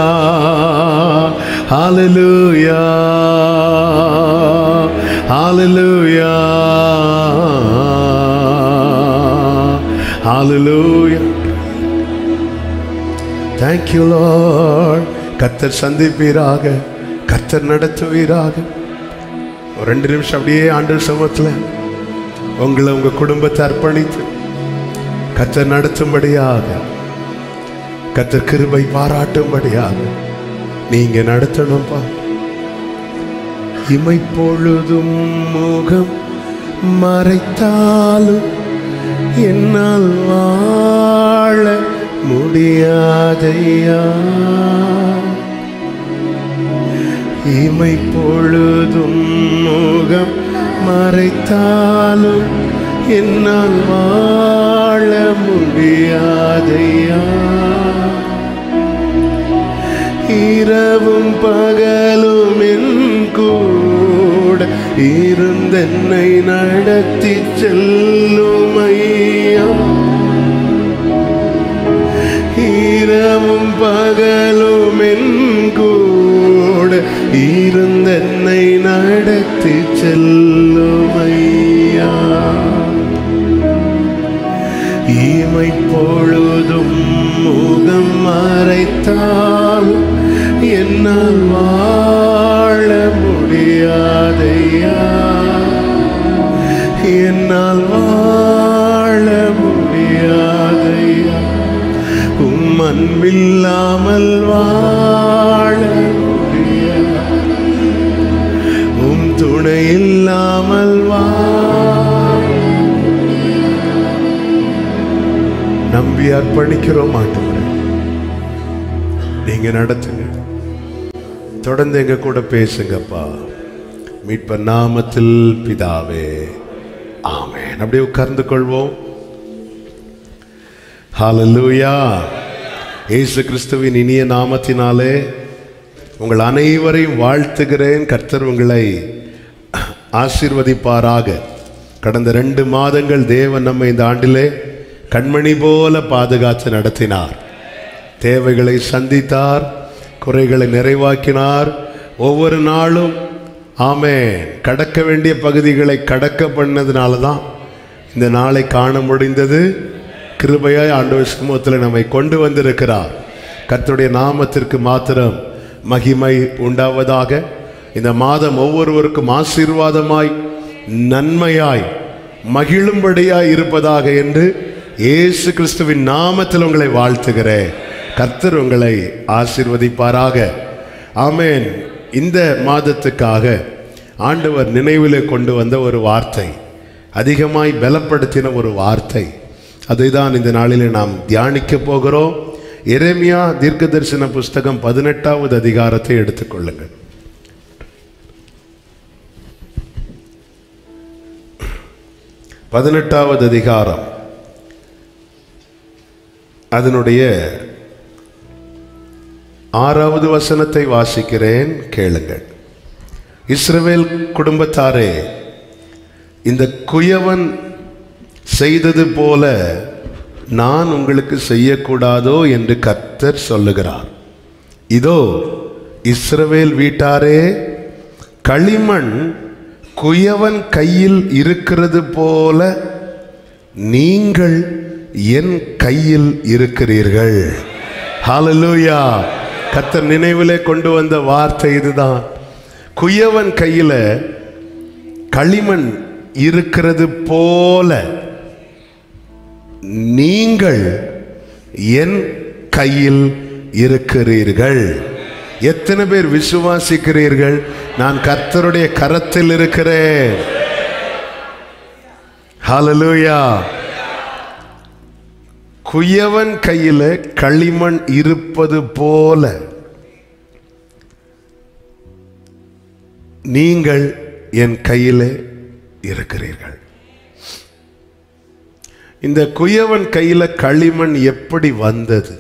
ஹalleluya ஹalleluya ஹalleluya தேங்க்யூ லார்ட் கத்தர் சந்திப்பீராக கத்தர் நடத்துவீராக ஒரு ரெண்டு நிமிஷம் அப்படியே ஆண்டு சமூகத்தில் உங்களை உங்க குடும்பத்தை அர்ப்பணித்து கத்தர் நடத்தும்படியாக கத்தர் கிருபை பாராட்டும்படியாக நீங்க நடத்தணும்பா இமைப்பொழுதும் முகம் மறைத்தாலும் என்னால் வாழ முடியாதையா இமை பொழுதும் முகம் மறைத்தாலும் என்னால் வாழ முடியாதையா இரவும் பகலும் இருந்தென்னை நடத்தி செல்லுமையா இரவும் பகலும் என் கூட இருந்தென்னை நடத்தி செல்லுமையா ஈமை பொழுதும் முகம் மறைத்தால் என்னால் வாழ முடியாதையா என்னால் வாழ முடியாதையா உம் அன்பில்லாமல் வாழ முடியாது உம் துணை இல்லாமல் வாழ நம்பி அர்ப்பணிக்கிறோம் ஆண்டவரே நீங்க நடத்துங்க தொடர்ந்து எங்க கூட பேசுங்கப்பா மீட்பர் நாமத்தில் பிதாவே ஆமென் அப்படியே உட்கார்ந்து கொள்வோம் ஹalleluya இயேசு கிறிஸ்துவின் இனிய நாமத்தினாலே உங்கள் அனைவரையும் வாழ்த்துகிறேன் கர்த்தர் உங்களை ஆசீர்வதிப்பாராக கடந்த ரெண்டு மாதங்கள் தேவன் நம்மை இந்த ஆண்டிலே கண்மணி போல பாதுகாத்து நடத்தினார் தேவைகளை சந்தித்தார் குறைகளை நிறைவாக்கினார் ஒவ்வொரு நாளும் ஆமென் கடக்க வேண்டிய பகுதிகளை கடக்க பண்ணதுனால தான் இந்த நாளை காண முடிந்தது கிருபையாய் ஆண்டவர் சமூகத்தில் நம்மை கொண்டு வந்திருக்கிறார் கர்த்தருடைய நாமத்திற்கு மாத்திரம் மகிமை உண்டாவதாக இந்த மாதம் ஒவ்வொருவருக்கும் ஆசீர்வாதமாய் நன்மையாய் மகிழும்படியாய் இருப்பதாக என்று இயேசு கிறிஸ்துவின் நாமத்தில் உங்களை வாழ்த்துகிறேன் கர்த்தர் உங்களை ஆசீர்வதிப்பாராக ஆமென் இந்த மாதத்துக்காக ஆண்டவர் நினைவிலே கொண்டு வந்த ஒரு வார்த்தை அதிகமாய் பலப்படுத்தின ஒரு வார்த்தை அதை தான் இந்த நாளிலே நாம் தியானிக்க போகிறோம் எரேமியா தீர்க்கதரிசன புஸ்தகம் பதினெட்டாவது அதிகாரத்தை எடுத்துக்கொள்ளுங்கள் பதினெட்டாவது அதிகாரம் அதனுடைய ஆறாவது வசனத்தை வாசிக்கிறேன் கேளுங்கள் இஸ்ரவேல் குடும்பத்தாரே இந்த குயவன் செய்தது போல நான் உங்களுக்கு செய்யக்கூடாதோ என்று கர்த்தர் சொல்லுகிறார் இதோ இஸ்ரவேல் வீட்டாரே களிமண் குயவன் கையில் இருக்கிறது போல நீங்கள் என் கையில் இருக்கிறீர்கள் ஹalleluya கர்த்தர் நினைவிலே கொண்டு வந்த வார்த்தை இதுதான் குயவன் கையில களிமண் இருக்கிறது போல நீங்கள் என் கையில் இருக்கிறீர்கள் எத்தனை பேர் விசுவாசிக்கிறீர்கள் நான் கர்த்தருடைய கரத்தில் இருக்கிறேன் ஹalleluya குயவன் கையில களிமண் இருப்பது போல நீங்கள் என் கையிலே இருக்கிறீர்கள் இந்த குயவன் கையில களிமண் எப்படி வந்தது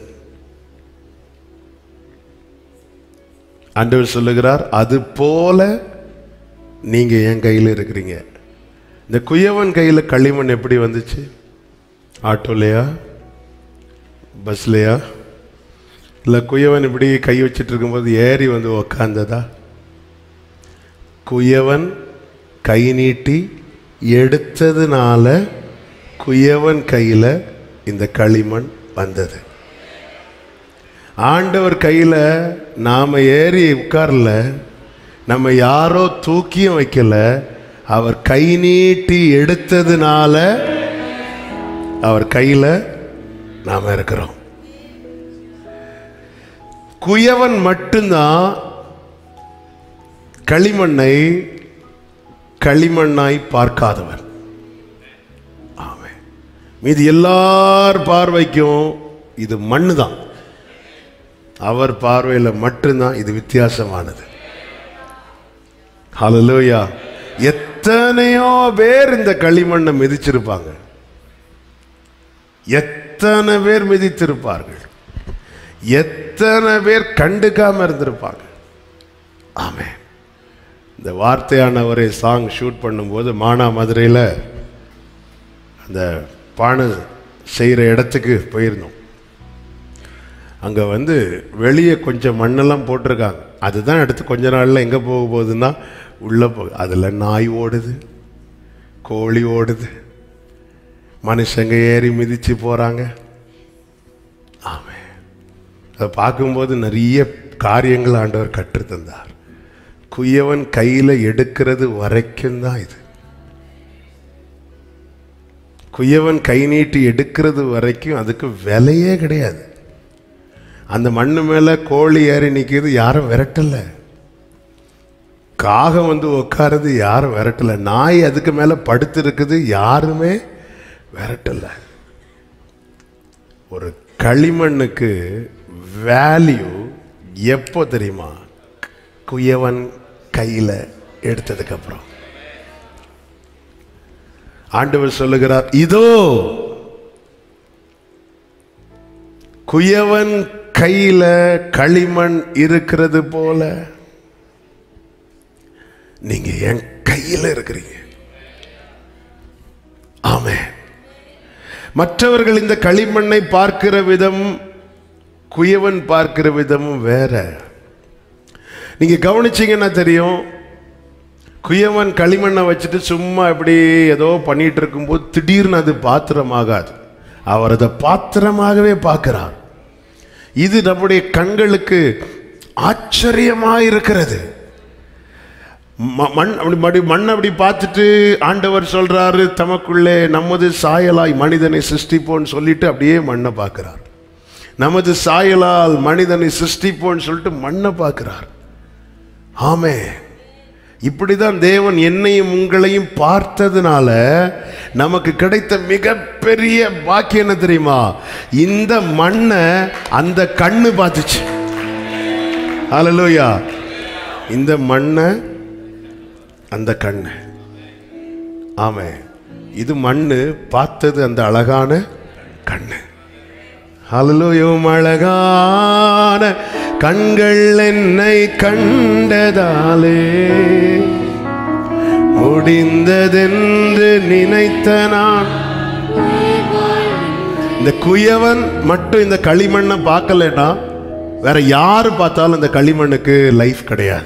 ஆண்டவர் சொல்லுகிறார் அது போல நீங்க என் கையில் இருக்கிறீங்க இந்த குயவன் கையில களிமண் எப்படி வந்துச்சு ஆட்டோலையா பஸ்லையா இல்லை குயவன் இப்படி கை வச்சிட்டு இருக்கும்போது ஏறி வந்து உக்காந்ததா குயவன் கை நீட்டி எடுத்ததுனால குயவன் கையில் இந்த களிமண் வந்தது ஆண்டவர் கையில் நாம் ஏறி உட்காரல நம்ம யாரோ தூக்கியும் வைக்கல அவர் கை நீட்டி எடுத்ததுனால அவர் கையில் நாம் இருக்கிறோம் குயவன் மட்டும்தான் களிமண்ணை களிமண்ணாய் பார்க்காதவன் ஆமென் மீதி எல்லார் பார்வைக்கும் இது மண்ணு தான் அவர் பார்வையில் மட்டும்தான் இது வித்தியாசமானது ஹalleluya எத்தனையோ பேர் இந்த களிமண்ணை மிதிச்சிருப்பாங்க எத்தனை பேர் மிதித்திருப்பார்கள் எத்தனை பேர் கண்டுக்காம இருந்திருப்பாங்க ஆமென் இந்த வார்த்தையானவரை சாங் ஷூட் பண்ணும்போது மானா மதுரையில் அந்த பானை செய்கிற இடத்துக்கு போயிருந்தோம் அங்கே வந்து வெளியே கொஞ்சம் மண்ணெல்லாம் போட்டிருக்காங்க அதுதான் எடுத்து கொஞ்ச நாளில் எங்கே போக போகுதுன்னா உள்ளே போ அதில் நாய் ஓடுது கோழி ஓடுது மனுஷங்க ஏறி மிதித்து போகிறாங்க ஆமே அதை பார்க்கும்போது நிறைய காரியங்கள் ஆண்டவர் கற்றுத் தந்தார் குயவன் கையில் எடுக்கிறது வரைக்கும் தான் இது குயவன் கை நீட்டி எடுக்கிறது வரைக்கும் அதுக்கு விலையே கிடையாது அந்த மண்ணு மேலே கோழி ஏறி நிற்கிறது யாரும் விரட்டல காகம் வந்து உட்காருது யாரும் விரட்டல நாய் அதுக்கு மேலே படுத்து இருக்குது யாருமே விரட்டல ஒரு களிமண்ணுக்கு வேல்யூ எப்போ தெரியுமா குயவன் கையில் எடுத்ததுக்கு அப்புறம் ஆண்டவர் சொல்லுகிறார் இதோ குயவன் கையில களிமண் இருக்கிறது போல நீங்க என் கையில இருக்கிறீங்க ஆமே மற்றவர்கள் இந்த களிமண்ணை பார்க்கிற விதம் குயவன் பார்க்கிற விதமும் வேற நீங்க கவனிச்சீங்கன்னா தெரியும் குயவன் களிமண்ணை வச்சுட்டு சும்மா இப்படி ஏதோ பண்ணிட்டு இருக்கும்போது திடீர்னு அது பாத்திரமாகாது அவர் அதை பாத்திரமாகவே பார்க்கிறார் இது நம்முடைய கண்களுக்கு ஆச்சரியமா இருக்கிறது ம- மண் அப்படி மடி மண் அப்படி பார்த்துட்டு ஆண்டவர் சொல்றாரு தமக்குள்ளே நமது சாயலாய் மனிதனை சிருஷ்டிப்போன்னு சொல்லிட்டு அப்படியே மண்ணை பார்க்கிறார் நமது சாயலால் மனிதனை சிருஷ்டிப்போன்னு சொல்லிட்டு மண்ணை பார்க்கிறார் ஆமே இப்படிதான் தேவன் என்னையும் உங்களையும் பார்த்ததுனால நமக்கு கிடைத்த மிகப்பெரிய பாக்கியம் என்ன தெரியுமா இந்த மண்ணை அந்த கண்ணு பார்த்துச்சு ஹalleluya இந்த மண்ணை அந்த கண்ணு ஆமே இது மண்ணு பார்த்தது அந்த அழகான கண்ணு ஹalleluya அழகான கண்கள் என்னை கண்டதாலே முடிந்ததென்று நினைத்த நான் இந்த குயவன் மட்டும் இந்த களிமண்ணை பார்க்கலன்னா வேற யாரு பார்த்தாலும் இந்த களிமண்ணுக்கு லைஃப் கிடையாது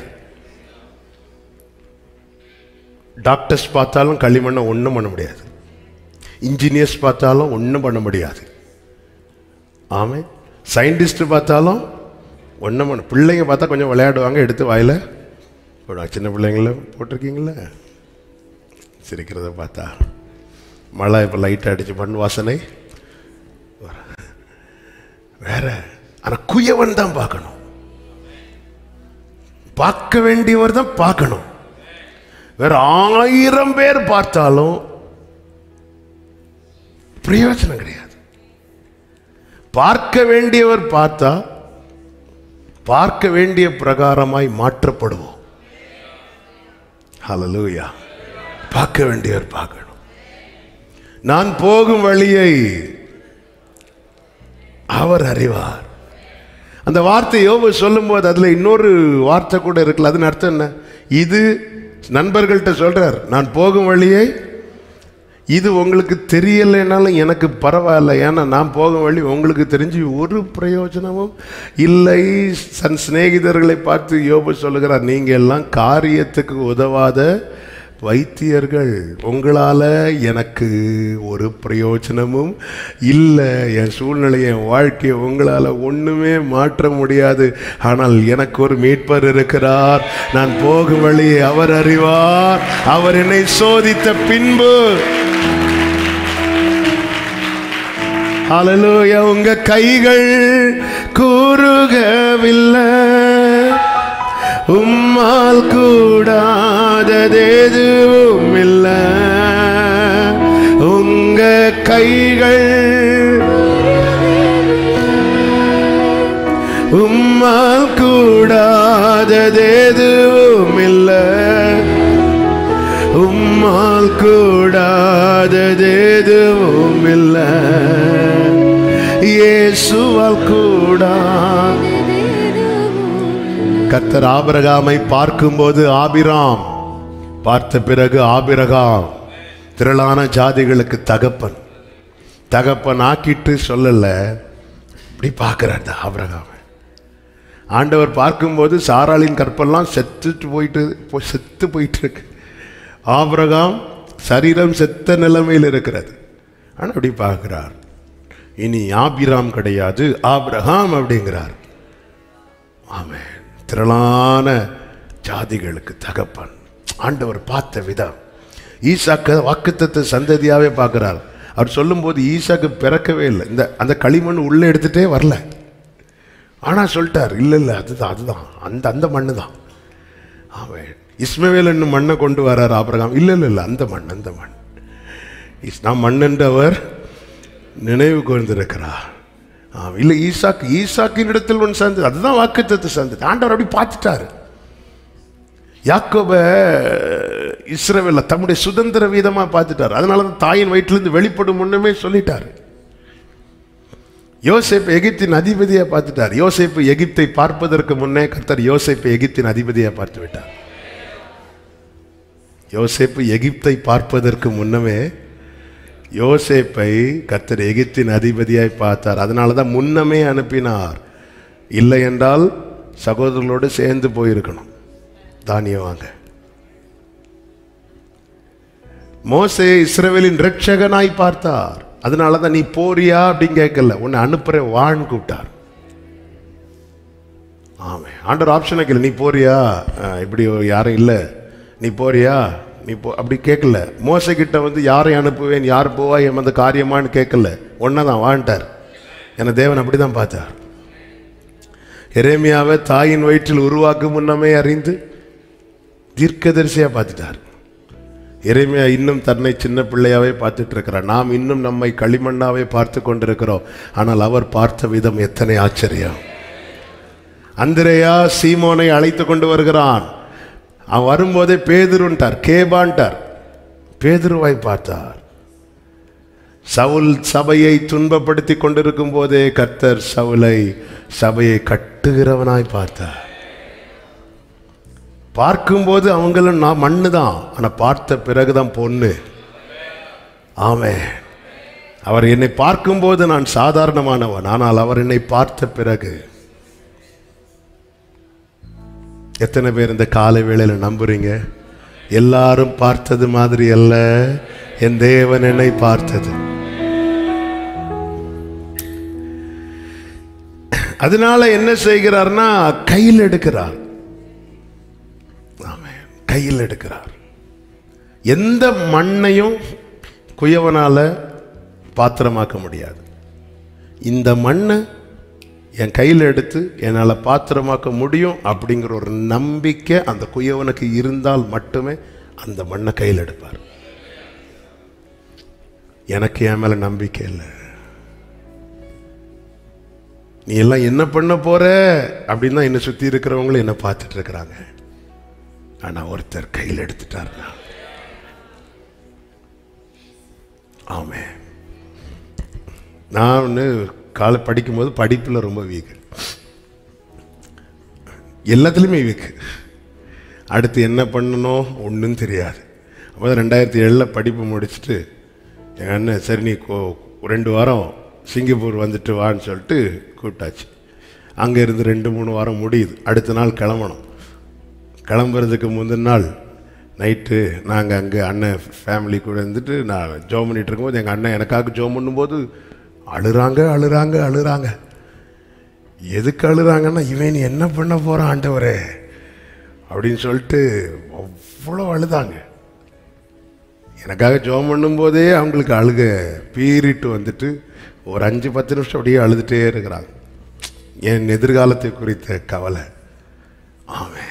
டாக்டர்ஸ் பார்த்தாலும் களிமண்ணை ஒன்றும் பண்ண முடியாது இன்ஜினியர்ஸ் பார்த்தாலும் ஒன்றும் பண்ண முடியாது ஆமே சயின்டிஸ்ட் பார்த்தாலும் ஒன்றும் பண்ண பிள்ளைங்க பார்த்தா கொஞ்சம் விளையாடுவாங்க எடுத்து வாயில் போடுவாங்க சின்ன பிள்ளைங்கள போட்டிருக்கீங்களா சிரிக்கிறத பார்த்தா மழை இப்போ லைட் அடிச்சு மண் வாசனை வேற ஆனால் குயவன் தான் பார்க்கணும் பார்க்க வேண்டியவர் தான் பார்க்கணும் வேற ஆயிரம் பேர் பார்த்தாலும் பிரயோஜனம் கிடையாது பார்க்க வேண்டியவர் பார்த்தா பார்க்க வேண்டிய பிரகாரமாய் மாற்றப்படுவோம் ஹalleluya பார்க்க வேண்டியவர் பார்க்கணும் நான் போகும் வழியை அவர் அறிவார் அந்த வார்த்தை யோபு சொல்லும்போது அதுல இன்னொரு வார்த்தை கூட இருக்குல்ல அதுன்னு அர்த்தம் என்ன இது நண்பர்கள்ட்ட சொல்றார் நான் போகும் வழியை இது உங்களுக்கு தெரியலைனாலும் எனக்கு பரவாயில்ல ஏன்னா நான் போகும் வழி உங்களுக்கு தெரிஞ்சு ஒரு பிரயோஜனமும் இல்லை தன் சிநேகிதர்களை பார்த்து யோபு சொல்லுகிறார் நீங்க எல்லாம் காரியத்துக்கு உதவாத வைத்தியர்கள் உங்களால எனக்கு ஒரு பிரயோஜனமும் இல்லை என் சூழ்நிலை என் வாழ்க்கையை உங்களால ஒண்ணுமே மாற்ற முடியாது ஆனால் எனக்கு ஒரு மீட்பர் இருக்கிறார் நான் போகும் வழியை அவர் அறிவார் அவர் என்னை சோதித்த பின்பு ஹalleluya உங்க கைகள் கூறுகவில்லை உம்மால் கூடாதது எதுவும் இல்லை உங்க கைகள் உம்மால் கூடாதது எதுவும் இல்லை உம்மால் கூடாதது எதுவும் இல்லை இயேசுவால் கூடா கர்த்தர் ஆபிரகாமை பார்க்கும்போது ஆபிராம் பார்த்த பிறகு ஆபிரகாம் திரளான ஜாதிகளுக்கு தகப்பன் தகப்பன் ஆக்கிட்டு சொல்லல இப்படி பார்க்கிறார் ஆபிரகாம் ஆண்டவர் பார்க்கும்போது சாராளின் கற்பெல்லாம் செத்துட்டு போயிட்டு போ- செத்து போயிட்டு இருக்கு ஆபிரகாம் சரீரம் செத்த நிலைமையில் இருக்கிறது ஆனால் அப்படி பார்க்கிறார் இனி ஆபிராம் கிடையாது ஆபிரகாம் அப்படிங்கிறார் ஆமென் திரளான ஜாதிகளுக்கு தகப்பன் ஆண்டவர் பார்த்த விதம் ஈசாக்க வாக்குத்தத்த சந்ததியாவே பார்க்கிறார் அவர் சொல்லும்போது ஈசாக்கு பிறக்கவே இல்லை இந்த அந்த களிமண் உள்ளே எடுத்துட்டே வரல ஆனால் சொல்லிட்டார் இல்லை இல்லை அதுதான் அதுதான் அந்த அந்த மண்ணு தான் அவன் இஸ்மவேல் என்னும் மண்ணை கொண்டு வரார் ஆபிரகாம் இல்லை இல்லை இல்லை அந்த மண் அந்த மண் இஸ் நான் மண்ணென்றவர் நினைவு கூர்ந்திருக்கிறார் ஆம், இல்லை ஈசாக்கு ஈசாக்கின் இடத்தில் ஒன்று சேர்ந்தது அதுதான் வாக்குத்தத்து சேர்ந்தது ஆண்டவர் அப்படி பார்த்துட்டாரு யாக்கோப இஸ்ரவேல தம்முடைய சுதந்திர வீதமா பார்த்துட்டார் அதனால தான் தாயின் வயிற்றிலிருந்து வெளிப்படும் முன்னமே சொல்லிட்டாரு யோசேப்பு எகிப்தின் அதிபதியா பார்த்துட்டார் யோசேப்பு எகிப்தை பார்ப்பதற்கு முன்னே கர்த்தர் யோசேப்பு எகிப்தின் அதிபதியா பார்த்து விட்டார் யோசேப்பு எகிப்தை பார்ப்பதற்கு முன்னமே யோசேப்பை கர்த்தர் எகிப்தின் அதிபதியாய் பார்த்தார் அதனால தான் முன்னமே அனுப்பினார் இல்லை என்றால் சகோதரர்களோடு சேர்ந்து போயிருக்கணும் தானியம் வாங்க மோசே இஸ்ரவேலின் ரட்சகனாய் பார்த்தார் அதனால தான் நீ போறியா அப்படின்னு கேட்கல உன்னை அனுப்புறேன் வான்னு கூப்பிட்டார் ஆமே ஆண்டவர் ஆப்ஷனை கேட்கல நீ போறியா அஹ், இப்படி யாரும் இல்லை நீ போறியா நீ போ அப்படி கேட்கல மோசை கிட்ட வந்து யாரை அனுப்புவேன் யார் போவா என் அந்த காரியமான்னு கேட்கல ஒன்னதான் வான்ட்டார் என தேவன் அப்படி தான் பார்த்தார் எரேமியாவை தாயின் வயிற்றில் உருவாக்கும் முன்னமே அறிந்து தீர்க்கதரிசியா பார்த்துட்டார் எரேமியா இன்னும் தன்னை சின்ன பிள்ளையாவே பார்த்துட்டு இருக்கிறார் நாம் இன்னும் நம்மை களிமண்ணாவே பார்த்து கொண்டிருக்கிறோம் ஆனால் அவர் பார்த்த விதம் எத்தனை ஆச்சரியம் அந்திரேயா சீமோனை அழைத்து கொண்டு வருகிறான் அவன் வரும்போதே பேதுருன்ட்டார் கேபான்ட்டார் பேதுருவாய் பார்த்தார் சவுல் சபையை துன்பப்படுத்தி கொண்டிருக்கும் போதே கர்த்தர் சவுலை சபையை கட்டுகிறவனாய் பார்த்தார் பார்க்கும்போது அவங்களும் நான் மண்ணு தான் ஆனால் பார்த்த பிறகுதான் பொண்ணு ஆமே அவர் என்னை பார்க்கும்போது நான் சாதாரணமானவன் ஆனால் அவர் என்னை பார்த்த பிறகு எத்தனை பேர் இந்த காலை வேளையில் நம்புறீங்க எல்லாரும் பார்த்தது மாதிரி அல்ல என் தேவன் என்னை பார்த்தது அதனால என்ன செய்கிறார்னா கையில் எடுக்கிறார் ஆமென். கையில் எடுக்கிறார் எந்த மண்ணையும் குயவனால பாத்திரமாக்க முடியாது இந்த மண்ணை என் கையில் எடுத்து என்னால் பாத்திரமாக்க முடியும் அப்படிங்கிற ஒரு நம்பிக்கை அந்த குயவனுக்கு இருந்தால் மட்டுமே அந்த மண்ணை கையில் எடுப்பார் எனக்கு என் மேல நம்பிக்கை இல்லை நீ எல்லாம் என்ன பண்ண போற அப்படின்னு தான் என்னை சுத்தி இருக்கிறவங்களும் என்ன பார்த்துட்டு இருக்கிறாங்க ஆனா ஒருத்தர் கையில் எடுத்துட்டாருன்னா ஆமே நான் ஒன்று காலை படிக்கும்போது படிப்பில் ரொம்ப வீக் எல்லாத்துலேயுமே வீக் அடுத்து என்ன பண்ணணும் ஒன்றும் தெரியாது அப்போ ரெண்டாயிரத்தி ஏழில் படிப்பு முடிச்சுட்டு எங்கள் அண்ணன் சரி நீ கோ- ரெண்டு வாரம் சிங்கப்பூர் வந்துட்டு வான்னு சொல்லிட்டு கூப்பிட்டாச்சு அங்கே இருந்து ரெண்டு மூணு வாரம் முடியுது அடுத்த நாள் கிளம்பணும் கிளம்புறதுக்கு முந்தின நாள் நைட்டு நாங்கள் அங்கே அண்ணன் ஃபேமிலி கூட இருந்துட்டு நான் ஜோம் பண்ணிட்டு இருக்கும்போது எங்கள் அண்ணன் எனக்காக ஜோம் பண்ணும்போது அழுறாங்க அழுறாங்க அழுறாங்க எதுக்கு அழுறாங்கன்னா இவன் நீ என்ன பண்ண போகிறான் ஆண்டவரே அப்படின்னு சொல்லிட்டு அவ்வளோ அழுதாங்க எனக்காக ஜோம் பண்ணும்போதே அவங்களுக்கு அழுக பீறிட்டு வந்துட்டு ஒரு அஞ்சு பத்து நிமிஷம் அப்படியே அழுதுகிட்டே இருக்கிறாங்க என் எதிர்காலத்தை குறித்த கவலை ஆமென்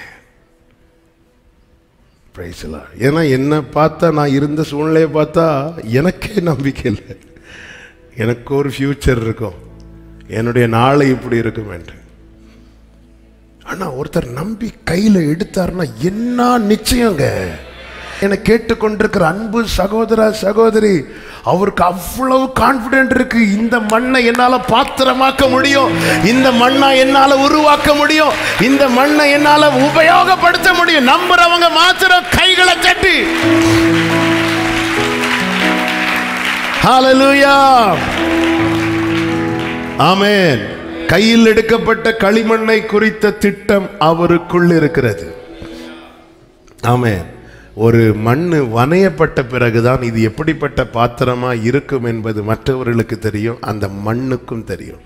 பிரைஸ்லாம் ஏன்னா என்னை பார்த்தா நான் இருந்த சூழ்நிலையை பார்த்தா எனக்கே நம்பிக்கை இல்லை எனக்கு ஒரு ஃப்யூச்சர் இருக்கும் என்னுடைய நாளை இப்படி இருக்கும் என்று ஆனா ஒருத்தர் நம்பி கையில எடுத்தாருன்னா என்ன நிச்சயங்க என்னை கேட்டுக்கொண்டிருக்கிற அன்பு சகோதர சகோதரி அவருக்கு அவ்வளவு கான்பிடென்ட் இருக்கு இந்த மண்ணை என்னால பாத்திரமாக்க முடியும் இந்த மண்ணை என்னால உருவாக்க முடியும் இந்த மண்ணை என்னால உபயோகப்படுத்த முடியும் நம்புறவங்க மாத்திரம் கைகளை தட்டி ஹalleluya ஆமென் கையில் எடுக்கப்பட்ட களிமண்ணை குறித்த திட்டம் அவருக்குள் இருக்கிறது ஆமென் ஒரு மண்ணு வனையப்பட்ட பிறகுதான் இது எப்படிப்பட்ட பாத்திரமா இருக்கும் என்பது மற்றவர்களுக்கு தெரியும் அந்த மண்ணுக்கும் தெரியும்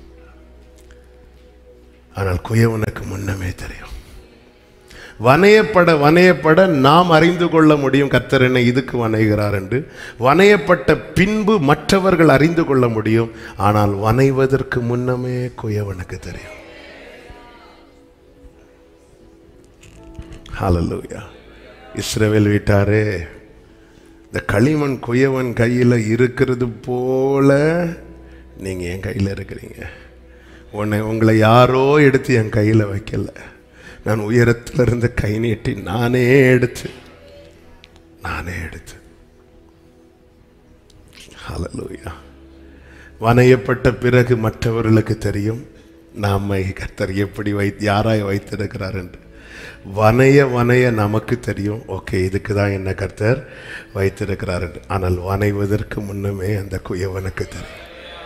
ஆனால் குயவனுக்கு முன்னமே தெரியும் வனையப்பட வனையப்பட நாம் அறிந்து கொள்ள முடியும் கர்த்தர் என்னை இதுக்கு வனைகிறார் என்று வனையப்பட்ட பின்பு மற்றவர்கள் அறிந்து கொள்ள முடியும் ஆனால் வனைவதற்கு முன்னமே குயவனுக்கு தெரியும் ஹalleluya இஸ்ரவேல் வீட்டாரே இந்த களிமண் குயவன் கையில் இருக்கிறது போல நீங்கள் என் கையில் இருக்கிறீங்க உன்னை உங்களை யாரோ எடுத்து என் கையில் வைக்கல நான் உயரத்தில் இருந்து கை நீட்டி நானே எடுத்து நானே எடுத்து ஹalleluya வனையப்பட்ட பிறகு மற்றவர்களுக்கு தெரியும் நம்மை கர்த்தர் எப்படி வை யாராய் வைத்திருக்கிறார் என்று வனைய வனைய நமக்கு தெரியும் ஓகே இதுக்கு தான் என்ன கர்த்தர் வைத்திருக்கிறார் என்று ஆனால் வனைவதற்கு முன்னமே அந்த குயவனுக்கு தெரியும்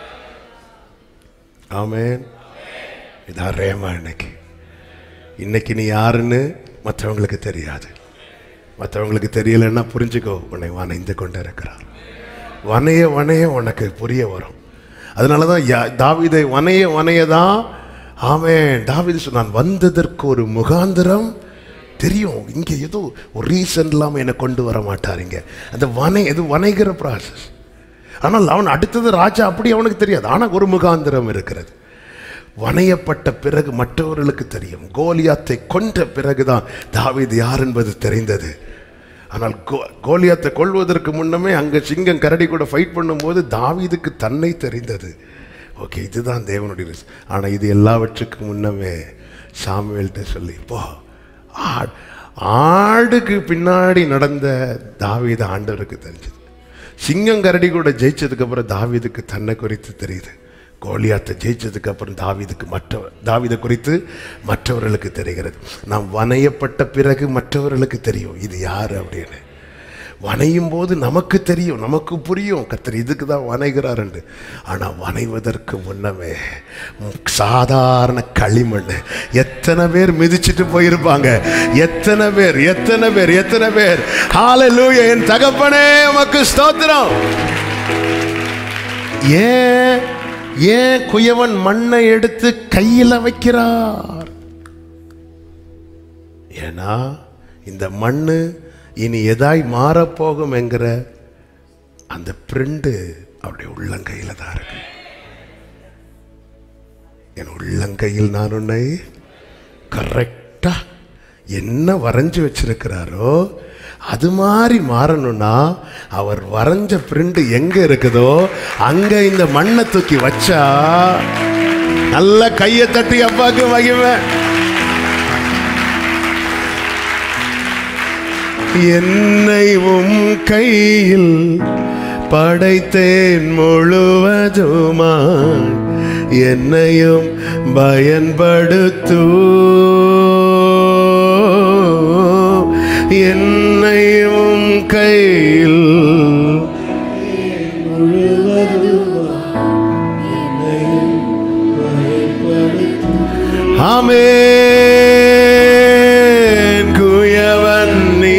ஆமென் இதான் ரேமா இன்னைக்கு இன்னைக்கு நீ யாருன்னு மற்றவங்களுக்கு தெரியாது மற்றவங்களுக்கு தெரியலைன்னா புரிஞ்சுக்கோ உன்னை வனைந்து கொண்டு இருக்கிறார் வனைய வனைய உனக்கு புரிய வரும் அதனால தான் யா- தாவீதை வனைய வனைய தான் ஆமென் தாவீது சொன்னான் வந்ததற்கு ஒரு முகாந்திரம் தெரியும் இங்கே ஏதோ ஒரு ரீசன் இல்லாமல் என்னை கொண்டு வர மாட்டாருங்க அந்த வனை இது வனைகிற ப்ராசஸ் ஆனால் அவன் அடுத்தது ராஜா அப்படி அவனுக்கு தெரியாது ஆனால் ஒரு முகாந்திரம் இருக்கிறது வனையப்பட்ட பிறகு மற்றவர்களுக்கு தெரியும் கோலியாத்தை கொன்ற பிறகுதான் தாவீது யார் என்பது தெரிந்தது ஆனால் கோ கோலியாத்தை கொள்வதற்கு முன்னமே அங்கே சிங்கம் கரடி கூட ஃபைட் பண்ணும்போது தாவீதுக்கு தன்னை தெரிந்தது ஓகே இதுதான் தேவனுடைய ரிஸ் ஆனால் இது எல்லாவற்றுக்கும் முன்னமே சாமுவேல்கிட்ட சொல்லி போ ஆ- ஆடுக்கு பின்னாடி நடந்த தாவீது ஆண்டவருக்கு தெரிஞ்சது சிங்கம் கரடி கூட ஜெயிச்சதுக்கு அப்புறம் தாவீதுக்கு தன்னை குறித்து தெரியுது கோலியாத்தை ஜெயிச்சதுக்கு அப்புறம் தாவீதுக்கு மற்ற தாவீதை குறித்து மற்றவர்களுக்கு தெரிகிறது நாம் வனையப்பட்ட பிறகு மற்றவர்களுக்கு தெரியும் இது யார் அப்படின்னு வனையும் போது நமக்கு தெரியும் நமக்கு புரியும் கர்த்தர் இதுக்கு தான் வனைகிறார் என்று ஆனால் வனைவதற்கு முன்னமே ம், சாதாரண களிமண் எத்தனை பேர் மிதிச்சிட்டு போயிருப்பாங்க எத்தனை பேர் எத்தனை பேர் எத்தனை பேர் ஹalleluya என் தகப்பனே உமக்கு ஸ்தோத்திரம் ஏன் ஏன் குயவன் மண்ணை எடுத்து கையில வைக்கிறார் ஏன்னா இந்த மண்ணு இனி எதாய் மாறப்போகும் என்கிற அந்த பிரிண்டு அவருடைய உள்ளங்கையில தான் இருக்கு என் உள்ளங்கையில் நான் உன்னை கரெக்டா என்ன வரைஞ்சு வச்சிருக்கிறாரோ அது மாதிரி மாறணும்னா அவர் வரைஞ்ச பிரிண்ட் எங்க இருக்குதோ அங்க இந்த மண்ணை தூக்கி வச்சா நல்ல கையை தட்டி அப்பாக்கு மகிமை என்னை உம் கையில் படைத்தேன் முழுவதுமாய் என்னையும் பயன்படுத்தூ என்னை உம் கையில் ஆமென் குயவன் நீ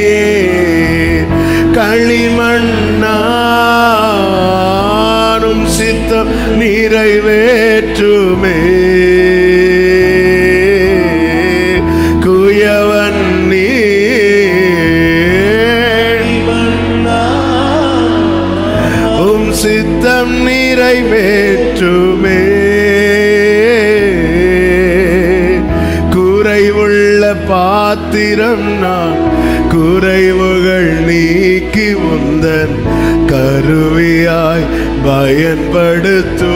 களிமண்ணானும் சித்தம் நிறைவேற்றுமே குயவன் நீ உம் சித்தம் நிறைவேற்றுமே குறைவுள்ள பாத்திரம் நான் குறைவுகள் நீக்கி உந்தன் கருவியாய் பயன்படுத்தோ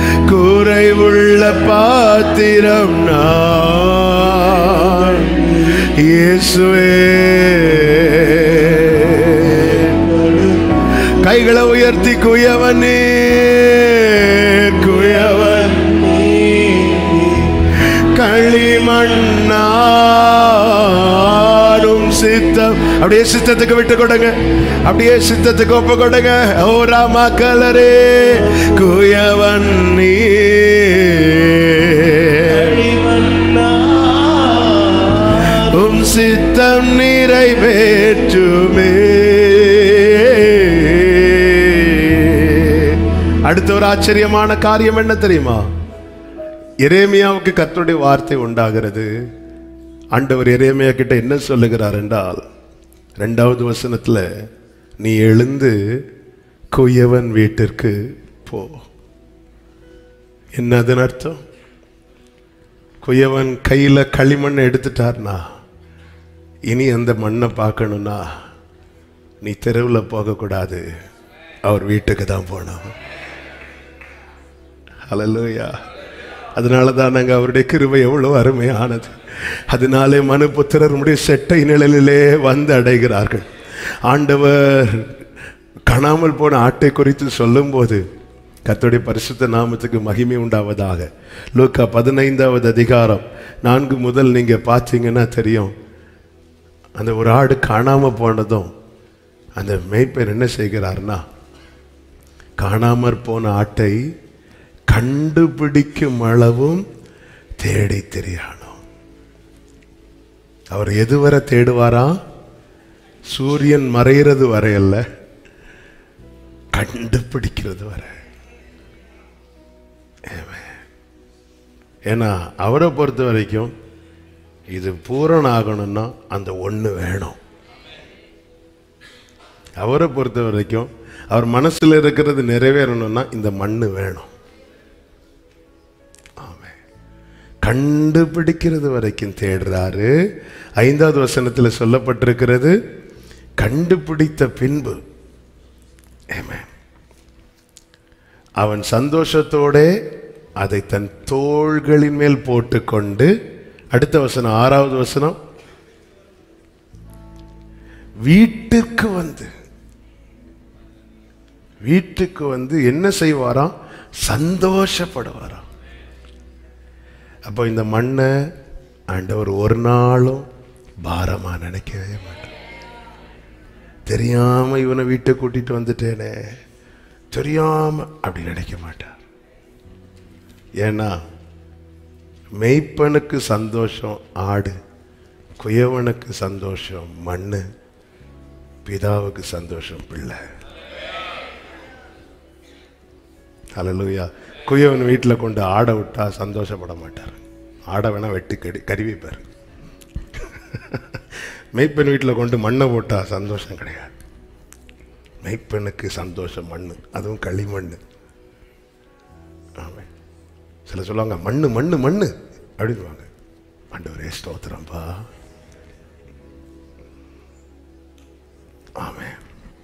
குறைவுள்ள பாத்திரம் நான் இயேசுவே கைகளை உயர்த்தி குயவனே குயவன் களிமண்ணாடும் சித்தம் அப்படியே சித்தத்துக்கு விட்டு கொடுங்க அப்படியே சித்தத்துக்கு ஒப்பு கொடுங்க ஓ ராமா கலரே குயவன் நீ உம் சித்தம் நிறைவேற்றுமே அடுத்த ஒரு ஆச்சரியமான காரியம் என்ன தெரியுமா எரேமியாவுக்கு கர்த்தருடைய வார்த்தை உண்டாகிறது ஆண்டவர் எரேமியா கிட்ட என்ன சொல்லுகிறார் என்றால் ரெண்டாவது வசனத்துல நீ எழுந்து குயவன் வீட்டிற்கு போ என்ன அதன் அர்த்தம் குயவன் கையில களிமண் எடுத்துட்டார்னா இனி அந்த மண்ணை பார்க்கணும்னா நீ தெருவில் போகக்கூடாது அவர் வீட்டுக்கு தான் போனோம் ஹalleluya அதனால தான் நாங்கள் அவருடைய கிருபை எவ்வளோ அருமையானது அதனாலே மனுபுத்திரர் உடைய செட்டை நிழலிலே வந்து அடைகிறார்கள் ஆண்டவர் காணாமல் போன ஆட்டை குறித்து சொல்லும்போது கர்த்தருடைய பரிசுத்த நாமத்துக்கு மகிமை உண்டாவதாக லூக்கா பதினைந்தாவது அதிகாரம் நான்கு முதல் நீங்க பார்த்தீங்கன்னா தெரியும் அந்த ஒரு ஆடு காணாம போனதும் அந்த மேய்ப்பர் என்ன செய்கிறார்னா காணாமற் போன ஆட்டை கண்டுபிடிக்கும் அளவும் தேடி திரியானோ அவர் எதுவரை தேடுவாரா சூரியன் மறைகிறது வரையல்ல கண்டுபிடிக்கிறது வரை Amen. ஏன்னா அவரை பொறுத்த வரைக்கும் இது பூரணம் ஆகணும்னா அந்த ஒண்ணு வேணும் அவரை பொறுத்த வரைக்கும் அவர் மனசுல இருக்கிறது நிறைவேறணும்னா இந்த மண்ணு வேணும் ஆமென். கண்டுபிடிக்கிறது வரைக்கும் தேடுறாரு ஐந்தாவது வசனத்தில் சொல்லப்பட்டிருக்கிறது கண்டுபிடித்த பின்பு Amen. அவன் சந்தோஷத்தோட அதை தன் தோள்களின் மேல் போட்டுக்கொண்டு அடுத்த வசனம் ஆறாவது வசனம் வீட்டிற்கு வந்து வீட்டுக்கு வந்து என்ன செய்வாராம் சந்தோஷப்படுவாராம் அப்போ இந்த மண்ணை ஆண்டவர் ஒரு நாளும் பாரமா நினைக்கவே மாட்டார் தெரியாம இவனை வீட்டை கூட்டிட்டு வந்துட்டேனே தெரியாம அப்படி நினைக்க மாட்டார் ஏன்னா மெய்ப்பனுக்கு சந்தோஷம் ஆடு குயவனுக்கு சந்தோஷம் மண்ணு பிதாவுக்கு சந்தோஷம் பிள்ளை ஹalleluya குயவன் வீட்டில் கொண்டு ஆடை விட்டா சந்தோஷப்பட மாட்டார் ஆடை வேணா வெட்டி கடி கருவிப்பார் மெய்ப்பெண் வீட்டில் கொண்டு மண்ணை போட்டா சந்தோஷம் கிடையாது மெய்ப்பெண்ணுக்கு சந்தோஷம் மண்ணு அதுவும் களிமண் ஆமாம் சில சொல்லுவாங்க மண்ணு மண்ணு மண்ணு அப்படின்வாங்க ஆண்டவரே ஸ்தோத்திரம்பா ஆமென்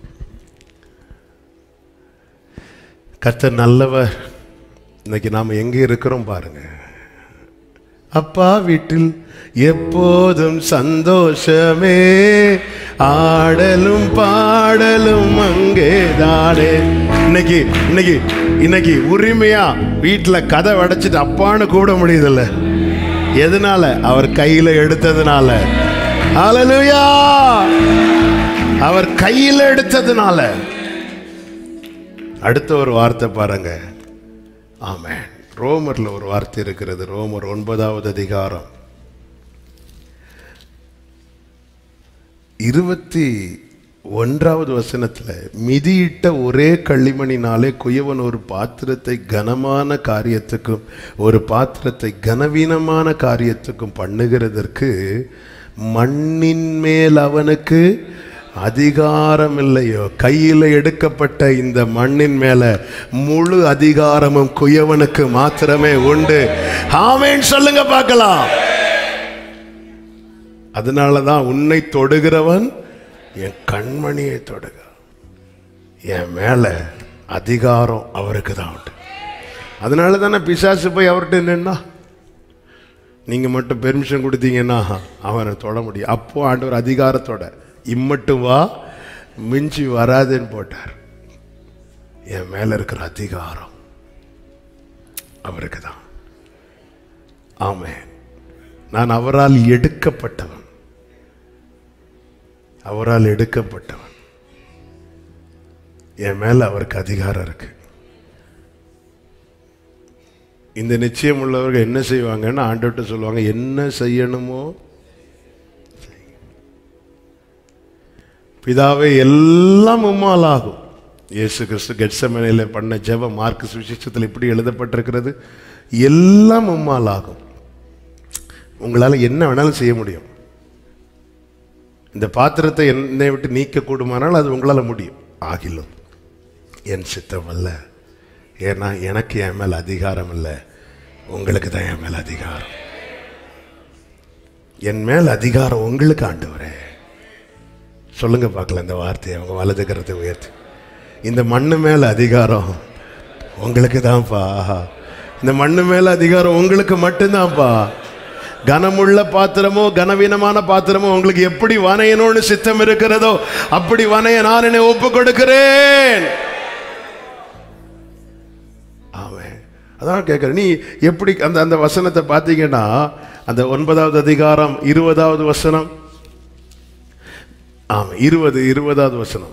கர்த்தர் நல்லவர் இன்னைக்கு நாம் எங்கே இருக்கிறோம் பாருங்க அப்பா வீட்டில் எப்போதும் சந்தோஷமே ஆடலும் பாடலும் அங்கேதானே இன்னைக்கு இன்னைக்கு இன்னைக்கு உரிமையா வீட்டில் கதை அடைச்சிட்டு அப்பான்னு கூட முடியுதில்ல எதனால அவர் கையில எடுத்ததுனால ஹalleluya அவர் கையில எடுத்ததுனால அடுத்த ஒரு வார்த்தை பாருங்க ஆமென் ரோமர்ல ஒரு வார்த்தை இருக்கிறது ரோமர் ஒன்பதாவது அதிகாரம் இருபத்தி ஒன்றாவது வசனத்துல மிதியிட்ட ஒரே களிமணினாலே குயவன் ஒரு பாத்திரத்தை கனமான காரியத்துக்கும் ஒரு பாத்திரத்தை கனவீனமான காரியத்துக்கும் பண்ணுகிறதற்கு மண்ணின் மேல் அவனுக்கு அதிகாரம் இல்லையோ கையில் எடுக்கப்பட்ட இந்த மண்ணின் மேல முழு அதிகாரமும் குயவனுக்கு மாத்திரமே உண்டு ஆமேன் சொல்லுங்க பார்க்கலாம் அதனால தான் உன்னை தொடுகிறவன் என் கண்மணியை தொடுக என் மேல அதிகாரம் அவருக்கு தான் உண்டு அதனால தானே பிசாசு போய் அவர்கிட்ட நின்னா நீங்கள் மட்டும் பெர்மிஷன் கொடுத்தீங்கன்னா அவனை தொட முடியும் அப்போ ஆண்டவர் அதிகாரத்தோட இம்மட்டும் வா மிஞ்சி வராதுன்னு போட்டார் என் மேல இருக்கிற அதிகாரம் அவருக்கு தான் ஆமென் நான் அவரால் எடுக்கப்பட்டவன் அவரால் எடுக்கப்பட்டவன் என் மேல அவருக்கு அதிகாரம் இருக்கு இந்த நிச்சயம் உள்ளவர்கள் என்ன செய்வாங்கன்னா ஆண்டவர்கிட்ட சொல்லுவாங்க என்ன செய்யணுமோ பிதாவே எல்லாம் உம்மால் ஆகும் இயேசு கிறிஸ்து கெட்சமனையில் பண்ண ஜெபம் மார்க் சுவிசேஷத்தில் இப்படி எழுதப்பட்டிருக்கிறது எல்லாம் உம்மால் ஆகும் உங்களால் என்ன வேணாலும் செய்ய முடியும் இந்த பாத்திரத்தை என்னை விட்டு நீக்க கூடுமானால் அது உங்களால் முடியும் ஆகிலும் என் சித்தம் அல்ல ஏன்னா எனக்கு என் மேல் அதிகாரம் இல்லை உங்களுக்கு தான் என் மேல் அதிகாரம் என் மேல் அதிகாரம் உங்களுக்கு ஆண்டவரே சொல்லுங்க பார்க்கலாம் இந்த வார்த்தையை அவங்க வலது கரத்தை உயர்த்தி இந்த மண்ணு மேல அதிகாரம் உங்களுக்கு தான்ப்பா இந்த மண்ணு மேல அதிகாரம் உங்களுக்கு மட்டும்தான்ப்பா கனமுள்ள பாத்திரமோ கனவீனமான பாத்திரமோ உங்களுக்கு எப்படி வனையணும்னு சித்தம் இருக்கிறதோ அப்படி வனைய நான் என்னை ஒப்பு கொடுக்கிறேன் ஆமென் அதான் கேட்குறேன் நீ எப்படி அந்த அந்த வசனத்தை பார்த்தீங்கன்னா அந்த ஒன்பதாவது அதிகாரம் இருபதாவது வசனம் ஆமா இருபது இருபதாவது வசனம்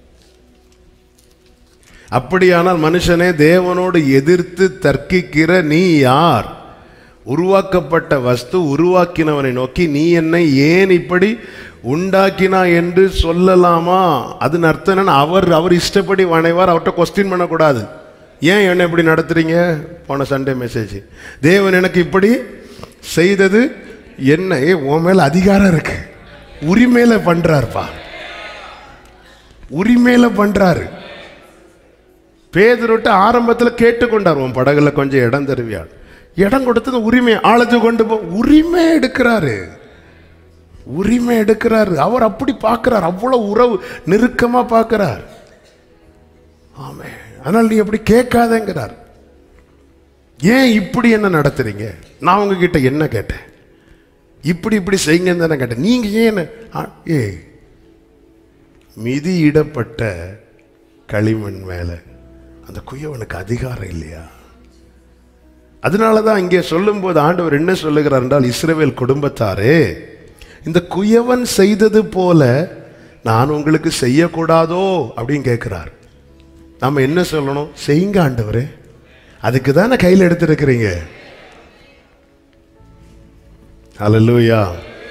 அப்படியானால் மனுஷனே தேவனோடு எதிர்த்து தர்க்கிக்கிற நீ யார் உருவாக்கப்பட்ட வஸ்து உருவாக்கினவனை நோக்கி நீ என்னை ஏன் இப்படி உண்டாக்கினா என்று சொல்லலாமா அதன் அர்த்தம் என்னன்னா அவர் அவர் இஷ்டப்படி வணைவார் அவர்கிட்ட கொஸ்டின் பண்ணக்கூடாது ஏன் என்ன இப்படி நடத்துறீங்க போன சண்டே மெசேஜ் தேவன் எனக்கு இப்படி செய்தது என்ன ஏ, உன் மேல அதிகாரம் இருக்கு உரிமையில பண்றாருப்பா உரிமையில பண்றாரு பேதுருட்டு ஆரம்பத்துல கேட்டுக்கொண்டார் உன் படகுல கொஞ்சம் இடம் தருவியாள் இடம் கொடுத்தது உரிமை ஆழத்து கொண்டு போ உரிமை எடுக்கிறாரு உரிமை எடுக்கிறாரு அவர் அப்படி பார்க்கிறார் அவ்வளவு உறவு நெருக்கமா பார்க்கிறார் ஆமே ஆனால் நீ அப்படி கேட்காதங்கிறார் ஏன் இப்படி என்ன நடத்துறீங்க நான் உங்ககிட்ட என்ன கேட்டேன் இப்படி இப்படி செய்யுங்கன்னு தானே கேட்டேன் நீங்க ஏன் என்ன- ஆ, ஏ மிதியிடப்பட்ட களிமண் மேல அந்த குயவனுக்கு அதிகாரம் இல்லையா அதனால தான் இங்கே சொல்லும்போது ஆண்டவர் என்ன சொல்லுகிறார் என்றால் இஸ்ரவேல் குடும்பத்தாரே இந்த குயவன் செய்தது போல நான் உங்களுக்கு செய்யக்கூடாதோ அப்படின்னு கேட்கிறார் நாம என்ன சொல்லணும் செய்யுங்க ஆண்டவரே அதுக்கு தானே கையில் எடுத்திருக்கிறீங்க ஹalleluya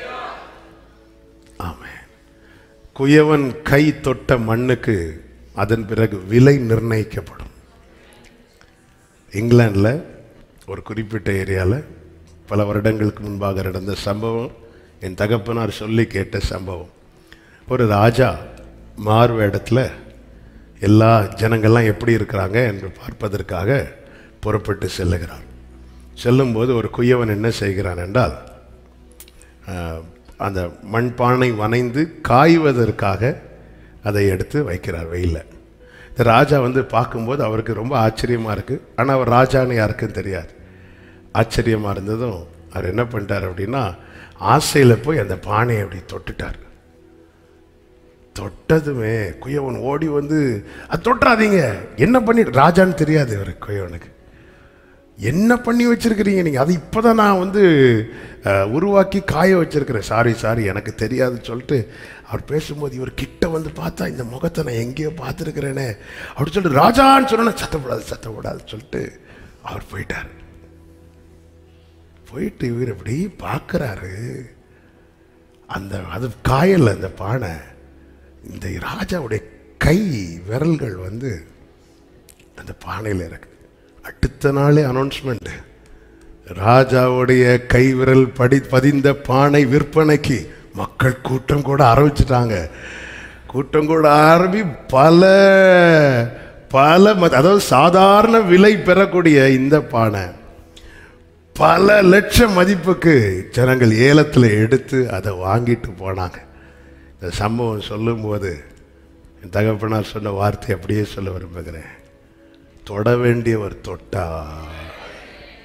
ஆமென் குயவன் கை தொட்ட மண்ணுக்கு அதன் பிறகு விலை நிர்ணயிக்கப்படும் இங்கிலாந்தில் ஒரு குறிப்பிட்ட ஏரியாவில் பல வருடங்களுக்கு முன்பாக நடந்த சம்பவம் என் தகப்பனார் சொல்லி கேட்ட சம்பவம் ஒரு ராஜா மார்வேடத்தில் எல்லா ஜனங்கள்லாம் எப்படி இருக்கிறாங்க என்று பார்ப்பதற்காக புறப்பட்டு செல்லுகிறார் செல்லும்போது ஒரு குயவன் என்ன செய்கிறான் என்றால் ஆஹ், அந்த மண்பானை வனைந்து காய்வதற்காக அதை எடுத்து வைக்கிறார் வெயில்ல இந்த ராஜா வந்து பார்க்கும்போது அவருக்கு ரொம்ப ஆச்சரியமாக இருக்குது ஆனால் அவர் ராஜான்னு யாருக்கும் தெரியாது ஆச்சரியமாக இருந்ததும் அவர் என்ன பண்ணிட்டார் அப்படின்னா ஆசையில் போய் அந்த பானையை அப்படி தொட்டுட்டார் தொட்டதுமே குயவன் ஓடி வந்து அது தொட்டுறாதீங்க என்ன பண்ணி ராஜான்னு தெரியாது இவர் குயவனுக்கு என்ன பண்ணி வச்சிருக்கிறீங்க நீங்கள் அது இப்போ தான் நான் வந்து அஹ், உருவாக்கி காய வச்சிருக்கிறேன் சாரி சாரி எனக்கு தெரியாதுன்னு சொல்லிட்டு அவர் பேசும்போது இவர் கிட்ட வந்து பார்த்தா இந்த முகத்தை நான் எங்கேயோ பார்த்துருக்கிறேனே அப்படி சொல்லிட்டு ராஜான்னு சொன்னா சத்தப்படாது சத்தப்படாதுன்னு சொல்லிட்டு அவர் போயிட்டார் போயிட்டு இவர் இப்படி பார்க்குறாரு அந்த அது காயல அந்த பானை இந்த ராஜாவுடைய கை விரல்கள் வந்து அந்த பானையில் இருக்கு அடுத்த நாளே அனௌன்ஸ்மெண்ட் ராஜாவுடைய கைவிரல் படி பதிந்த பானை விற்பனைக்கு மக்கள் கூட்டம் கூட ஆரம்பிச்சிட்டாங்க கூட்டம் கூட ஆரம்பி பல பல ம- அதாவது சாதாரண விலை பெறக்கூடிய இந்த பானை பல லட்சம் மதிப்புக்கு ஜனங்கள் ஏலத்தில் எடுத்து அதை வாங்கிட்டு போனாங்க இந்த சம்பவம் சொல்லும்போது என் தகப்பனார் சொன்ன வார்த்தை அப்படியே சொல்ல விரும்புகிறேன் தொட வேண்டியவர் தொட்டா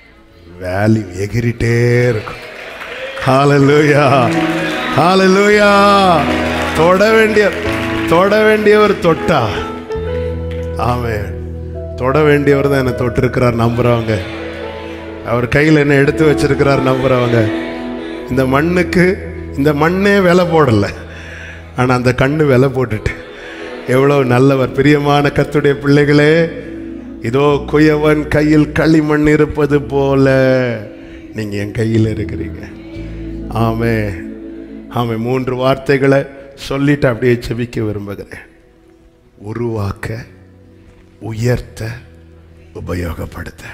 வேல்யூ எகிரிட்டே இருக்கும் ஹalleluya ஹalleluya தொட வேண்டிய தொட வேண்டியவர் தொட்டா ஆமென் தொட வேண்டியவர் தான் என்னை தொட்டிருக்கிறார் நம்புறவங்க அவர் கையில் என்ன எடுத்து வச்சிருக்கிறார் நம்புறவங்க இந்த மண்ணுக்கு இந்த மண்ணே விலை போடல ஆனால் அந்த கண்ணு விலை போட்டுட்டு எவ்வளவு நல்லவர் பிரியமான கர்த்தருடைய பிள்ளைகளே இதோ குயவன் கையில் களிமண் இருப்பது போல நீங்க என் கையில் இருக்கிறீங்க ஆமே ஆமே மூன்று வார்த்தைகளை சொல்லிட்டு அப்படியே செபிக்க விரும்புகிறேன் உருவாக்க உயர்த்த உபயோகப்படுத்த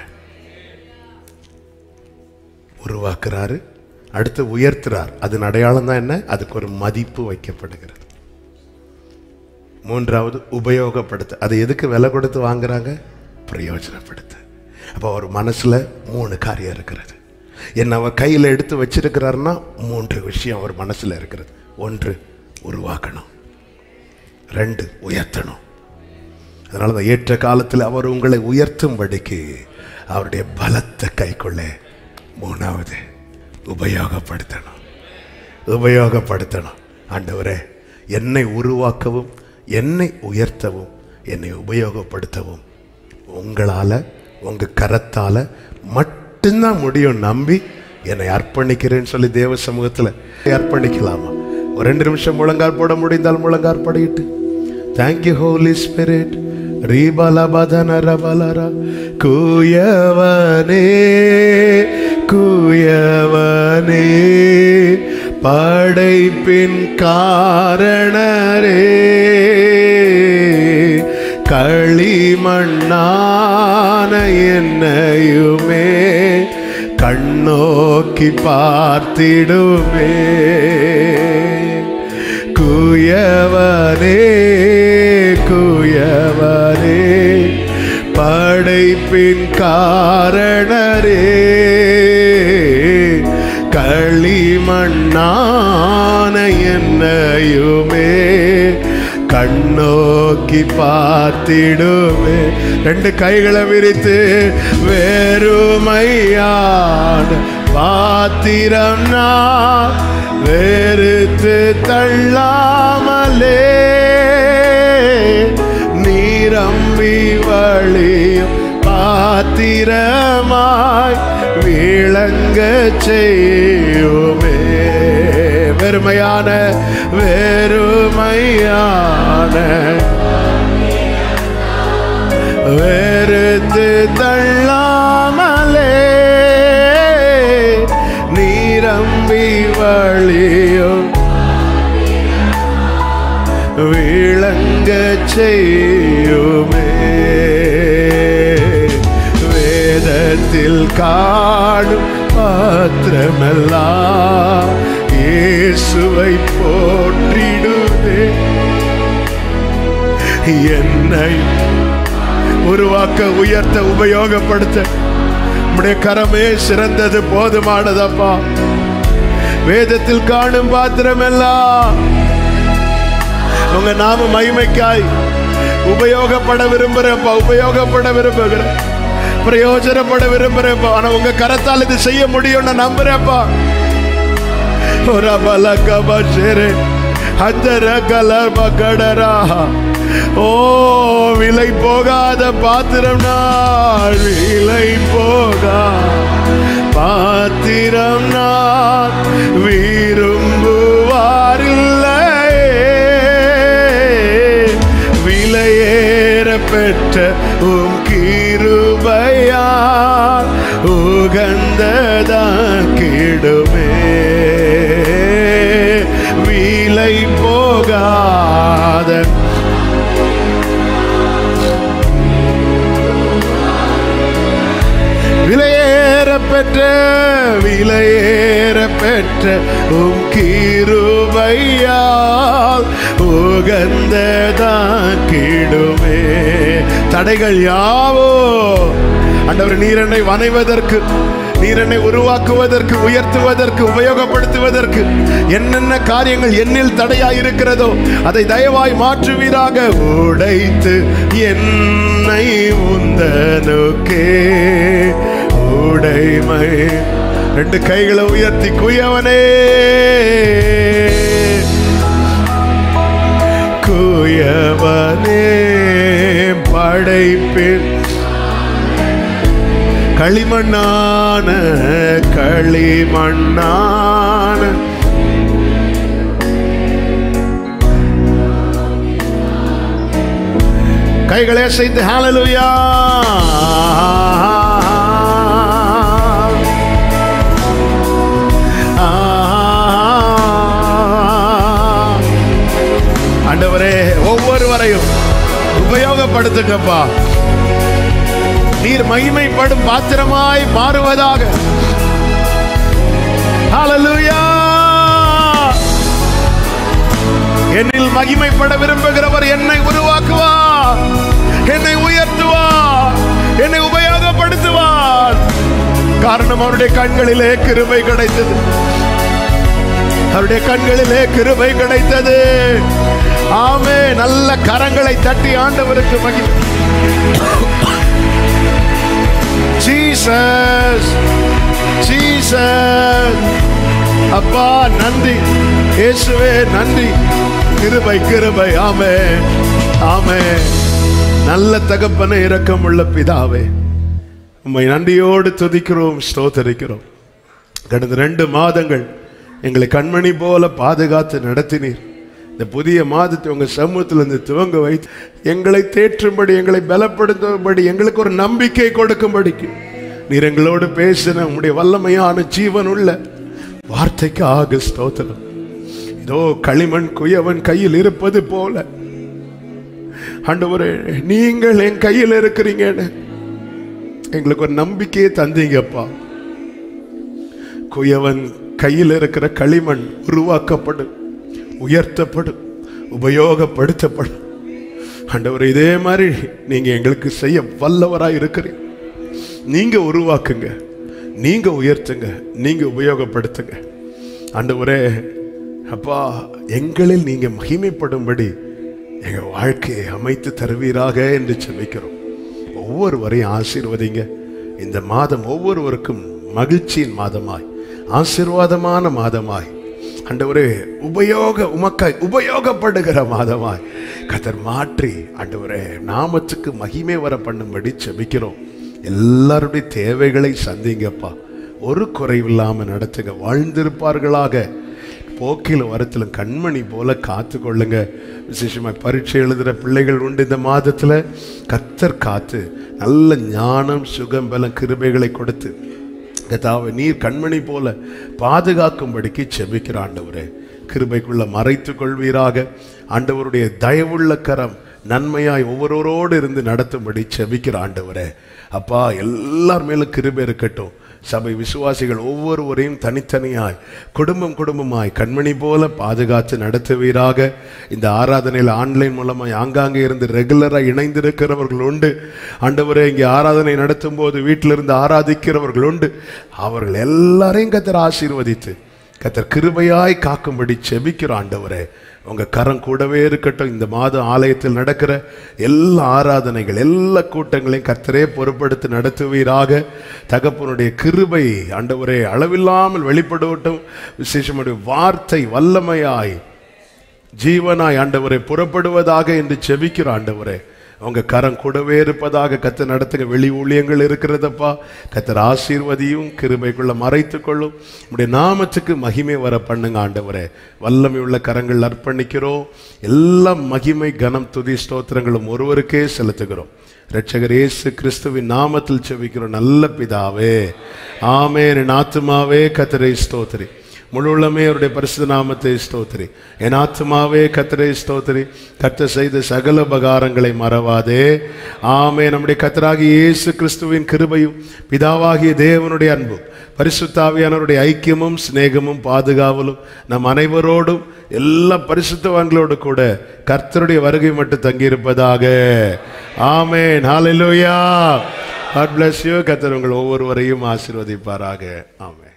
உருவாக்குறாரு அடுத்து உயர்த்துறார் அதன் அடையாளம் தான் என்ன அதுக்கு ஒரு மதிப்பு வைக்கப்படுகிறது மூன்றாவது உபயோகப்படுத்த அதை எதுக்கு விலை கொடுத்து வாங்குறாங்க பிரயோஜனப்படுத்த அப்போ அவர் மனசுல மூணு காரியம் இருக்கிறது என்ன அவர் கையில் எடுத்து வச்சிருக்கிறாருன்னா மூன்று விஷயம் அவர் மனசுல இருக்கிறது ஒன்று உருவாக்கணும் ரெண்டு உயர்த்தணும் அதனால தான் ஏற்ற காலத்தில் அவர் உங்களை உயர்த்தும்படிக்கு அவருடைய பலத்தை கைக்கொள்ள மூணாவது உபயோகப்படுத்தணும் உபயோகப்படுத்தணும் ஆண்டவரே என்னை உருவாக்கவும் என்னை உயர்த்தவும் என்னை உபயோகப்படுத்தவும் உங்களால் உங்கள் கரத்தால் மட்டும்தான் முடியும் நம்பி என்னை அர்ப்பணிக்கிறேன்னு சொல்லி தேவ சமூகத்தில் அர்ப்பணிக்கலாமா ஒரு ரெண்டு நிமிஷம் முழங்கால் போட முடிந்தால் முழங்கால் படிட்டு தேங்க்யூ ஹோலி ஸ்பிரிட் ரீபலபதன ரபலர கூயவனே கூயவனே படைப்பின் காரணரே களிமண்ணான என்னையுமே கண்ணோக்கி பார்த்திடுமே குயவனே குயவனே படைப்பின் காரணரே களிமண்ணான என்னையுமே கண்ணோக்கி பார்த்திடுமே ரெண்டு கைகளை விரித்து வேறுமையான பாத்திரம் நான் வெறுத்து தள்ளாமலே நீரம்பி வழியும் பாத்திரமாய் விளங்க செய்யுமே வெறுமையான வெறுமையான வெறுத்து தள்ளாமலே நீரம்பி வழியும் விளங்க செய்யுமே வேதத்தில் காடும் பாத்திரமெல்லாம் இயேசுவை போற்றிடுவே என்னை உருவாக்க உயர்த்த உபயோகப்படுத்த உம்முடைய கரமே சிறந்தது போதுமானதப்பா வேதத்தில் காணும் பாத்திரமெல்லாம் உங்க நாம மகிமைக்காய் உபயோகப்பட விரும்புறேன்ப்பா உபயோகப்பட விரும்புகிறேன் பிரயோஜனப்பட விரும்புறேன்ப்பா ஆனா உங்க கரத்தால் இது செய்ய முடியும் நான் நம்புறேன்ப்பா ஒரு பலகப சேரே ஹந்தர கலர் பகடரா ஓ விலை போகாத பாத்திரம் நான் விலை போகா பாத்திரம் நான் விரும்புவாரில்லை விலையேற பெற்ற உம் கிருபையால் உகந்ததான் கிடுமே விலை போகாத விலையேற பெற்ற விலையேற பெற்ற உம் கிருபையால் உகந்ததான் கிடுமே தடைகள் யாவோ ஆண்டவர் நீர் என்னை வனைவதற்கு நீர் என்னை உருவாக்குவதற்கு உயர்த்துவதற்கு உபயோகப்படுத்துவதற்கு என்னென்ன காரியங்கள் என்னில் தடையாய் இருக்கிறதோ அதை தயவாய் மாற்றுவீராக உடைத்து என்னை உந்தனுக்கே உடைமை ரெண்டு கைகளை உயர்த்தி குயவனே குயவனே படைப்பில் களிமண்ணான களிமண்ணான கைகளை அசைத்து ஹalleluya ஆண்டவரே ஒவ்வொருவரையும் உபயோகப்படுத்துங்கப்பா நீர் மகிமைப்படும் பாத்திரமாய் மாறுவதாக ஹalleluya என்னில் மகிமைப்பட விரும்புகிறவர் என்னை உருவாக்குவார் என்னை உயர்த்துவார் என்னை உபயோகப்படுத்துவார் காரணம் அவருடைய கண்களிலே கிருபை கிடைத்தது அவருடைய கண்களிலே கிருபை கிடைத்தது ஆமே நல்ல கரங்களை தட்டி ஆண்டவருக்கு மகிமை ஜீசஸ் ஜீசஸ் அப்பா நன்றி இயேசுவே நன்றி கிருபை கிருபை ஆமே ஆமே நல்ல தகப்பன இரக்கமுள்ள பிதாவே உம்மை நன்றியோடு துதிக்கிறோம் ஸ்தோத்தரிக்கிறோம் கடந்த ரெண்டு மாதங்கள் எங்களை கண்மணி போல பாதுகாத்து நடத்தினீர் இந்த புதிய மாதத்தை உங்க சமூகத்தில் இருந்து துவங்க வைத்து எங்களை தேற்றும்படி எங்களை பலப்படுத்தும்படி எங்களுக்கு ஒரு நம்பிக்கை கொடுக்கும்படிக்கு நீர் எங்களோடு பேசின உம்முடைய வல்லமையான ஜீவன் உள்ள வார்த்தைக்கு ஆக ஸ்தோத்திரம் இதோ களிமண் குயவன் கையில் இருப்பது போல ஆண்டவரே நீங்கள் என் கையில் இருக்கிறீங்கன்னு எங்களுக்கு ஒரு நம்பிக்கையை தந்தீங்கப்பா குயவன் கையில் இருக்கிற களிமண் உருவாக்கப்படும் உயர்த்தப்படும் உபயோகப்படுத்தப்படும் ஆண்டவர் இதே மாதிரி நீங்க எங்களுக்கு செய்ய வல்லவராய் இருக்கிறீங்க நீங்க உருவாக்குங்க நீங்க உயர்த்துங்க நீங்க உபயோகப்படுத்துங்க ஆண்டவரே அப்பா எங்களில் நீங்க மகிமைப்படும்படி எங்க வாழ்க்கையை அமைத்து தருவீராக என்று செபிக்கிறோம் ஒவ்வொருவரையும் ஆசீர்வதிங்க இந்த மாதம் ஒவ்வொருவருக்கும் மகிழ்ச்சியின் மாதமாய் ஆசீர்வாதமான மாதமாய் ஆண்டவரே உபயோக உமக்காய் உபயோகப்படுகிற மாதமாய் கத்தர் மாற்றி ஆண்டவரே நாமத்துக்கு மகிமை வர பண்ணும்படி செபிக்கிறோம் எல்லாருடைய தேவைகளை சந்திங்கப்பா ஒரு குறைவில்லாம நடத்துங்க வாழ்ந்திருப்பார்களாக போக்கிலும் வரத்திலும் கண்மணி போல காத்து கொள்ளுங்க விசேஷமாக பரீட்சை எழுதுகிற பிள்ளைகள் உண்டு இந்த மாதத்தில் கத்தர் காத்து நல்ல ஞானம் சுகம் பலம் கிருபைகளை கொடுத்து கதாவை நீர் கண்மணி போல பாதுகாக்கும்படிக்கு செபிக்கிற ஆண்டவரே கிருபைக்குள்ள மறைத்து கொள்வீராக ஆண்டவருடைய தயவுள்ள கரம் நன்மையாய் ஒவ்வொருவரோடு இருந்து நடத்தும்படி செபிக்கிற ஆண்டவரே அப்பா எல்லார் மேலும் கிருபை இருக்கட்டும் சபை விசுவாசிகள் ஒவ்வொருவரையும் தனித்தனியாய் குடும்பம் குடும்பமாய் கண்மணி போல பாதுகாத்து நடத்துவீராக இந்த ஆராதனையில் ஆன்லைன் மூலமாய் ஆங்காங்கே இருந்து ரெகுலராக இணைந்திருக்கிறவர்கள் உண்டு ஆண்டவரே இங்கே ஆராதனை நடத்தும் போது வீட்டிலிருந்து ஆராதிக்கிறவர்கள் உண்டு அவர்கள் எல்லாரையும் கத்தர் ஆசீர்வதித்து கத்தர் கிருபையாய் காக்கும்படி செபிக்கிற ஆண்டவரே உங்க கரம் கூடவே இருக்கட்டும் இந்த மாதம் ஆலயத்தில் நடக்கிற எல்லா ஆராதனைகள் எல்லா கூட்டங்களையும் கர்த்தரே பொறுப்படுத்தி நடத்துவீராக தகப்பனுடைய கிருபை ஆண்டவரே அளவில்லாமல் வெளிப்படட்டும் விசேஷமுடைய வார்த்தை வல்லமையாய் ஜீவனாய் ஆண்டவரை புறப்படுவதாக என்று செபிக்கிற ஆண்டவரே உங்க கரம் கூடவே இருப்பதாக கத்த நடத்துங்க வெளி ஊழியங்கள் இருக்கிறதப்பா கத்தர் ஆசீர்வதியும் கிருபைக்குள்ள மறைத்துக் கொள்ளும் உடைய நாமத்துக்கு மகிமை வர பண்ணுங்க ஆண்டவரே வல்லமை உள்ள கரங்கள் அர்ப்பணிக்கிறோம் எல்லாம் மகிமை கனம் துதி ஸ்தோத்திரங்களும் ஒருவருக்கே செலுத்துகிறோம் ரட்சகர் இயேசு கிறிஸ்துவின் நாமத்தில் செபிக்கிறோம் நல்ல பிதாவே ஆமே என் ஆத்துமாவே கத்தரை ஸ்தோத்திரி முழுள்ளமே அவருடைய பரிசுத்த நாமத்தை ஸ்தோத்திரி என் ஆத்மாவே கத்தரை ஸ்தோத்திரி கத்த செய்த சகல உபகாரங்களை மறவாதே ஆமே நம்முடைய கத்தராகி இயேசு கிறிஸ்துவின் கிருபையும் பிதாவாகிய தேவனுடைய அன்பும் பரிசுத்தாவியானவருடைய ஐக்கியமும் சிநேகமும் பாதுகாவலும் நம் அனைவரோடும் எல்லா பரிசுத்தவான்களோடு கூட கர்த்தருடைய வருகை மட்டும் தங்கியிருப்பதாக ஆமென் ஹalleluya God bless you கர்த்தர் உங்கள் ஒவ்வொருவரையும் ஆசீர்வதிப்பாராக ஆமென்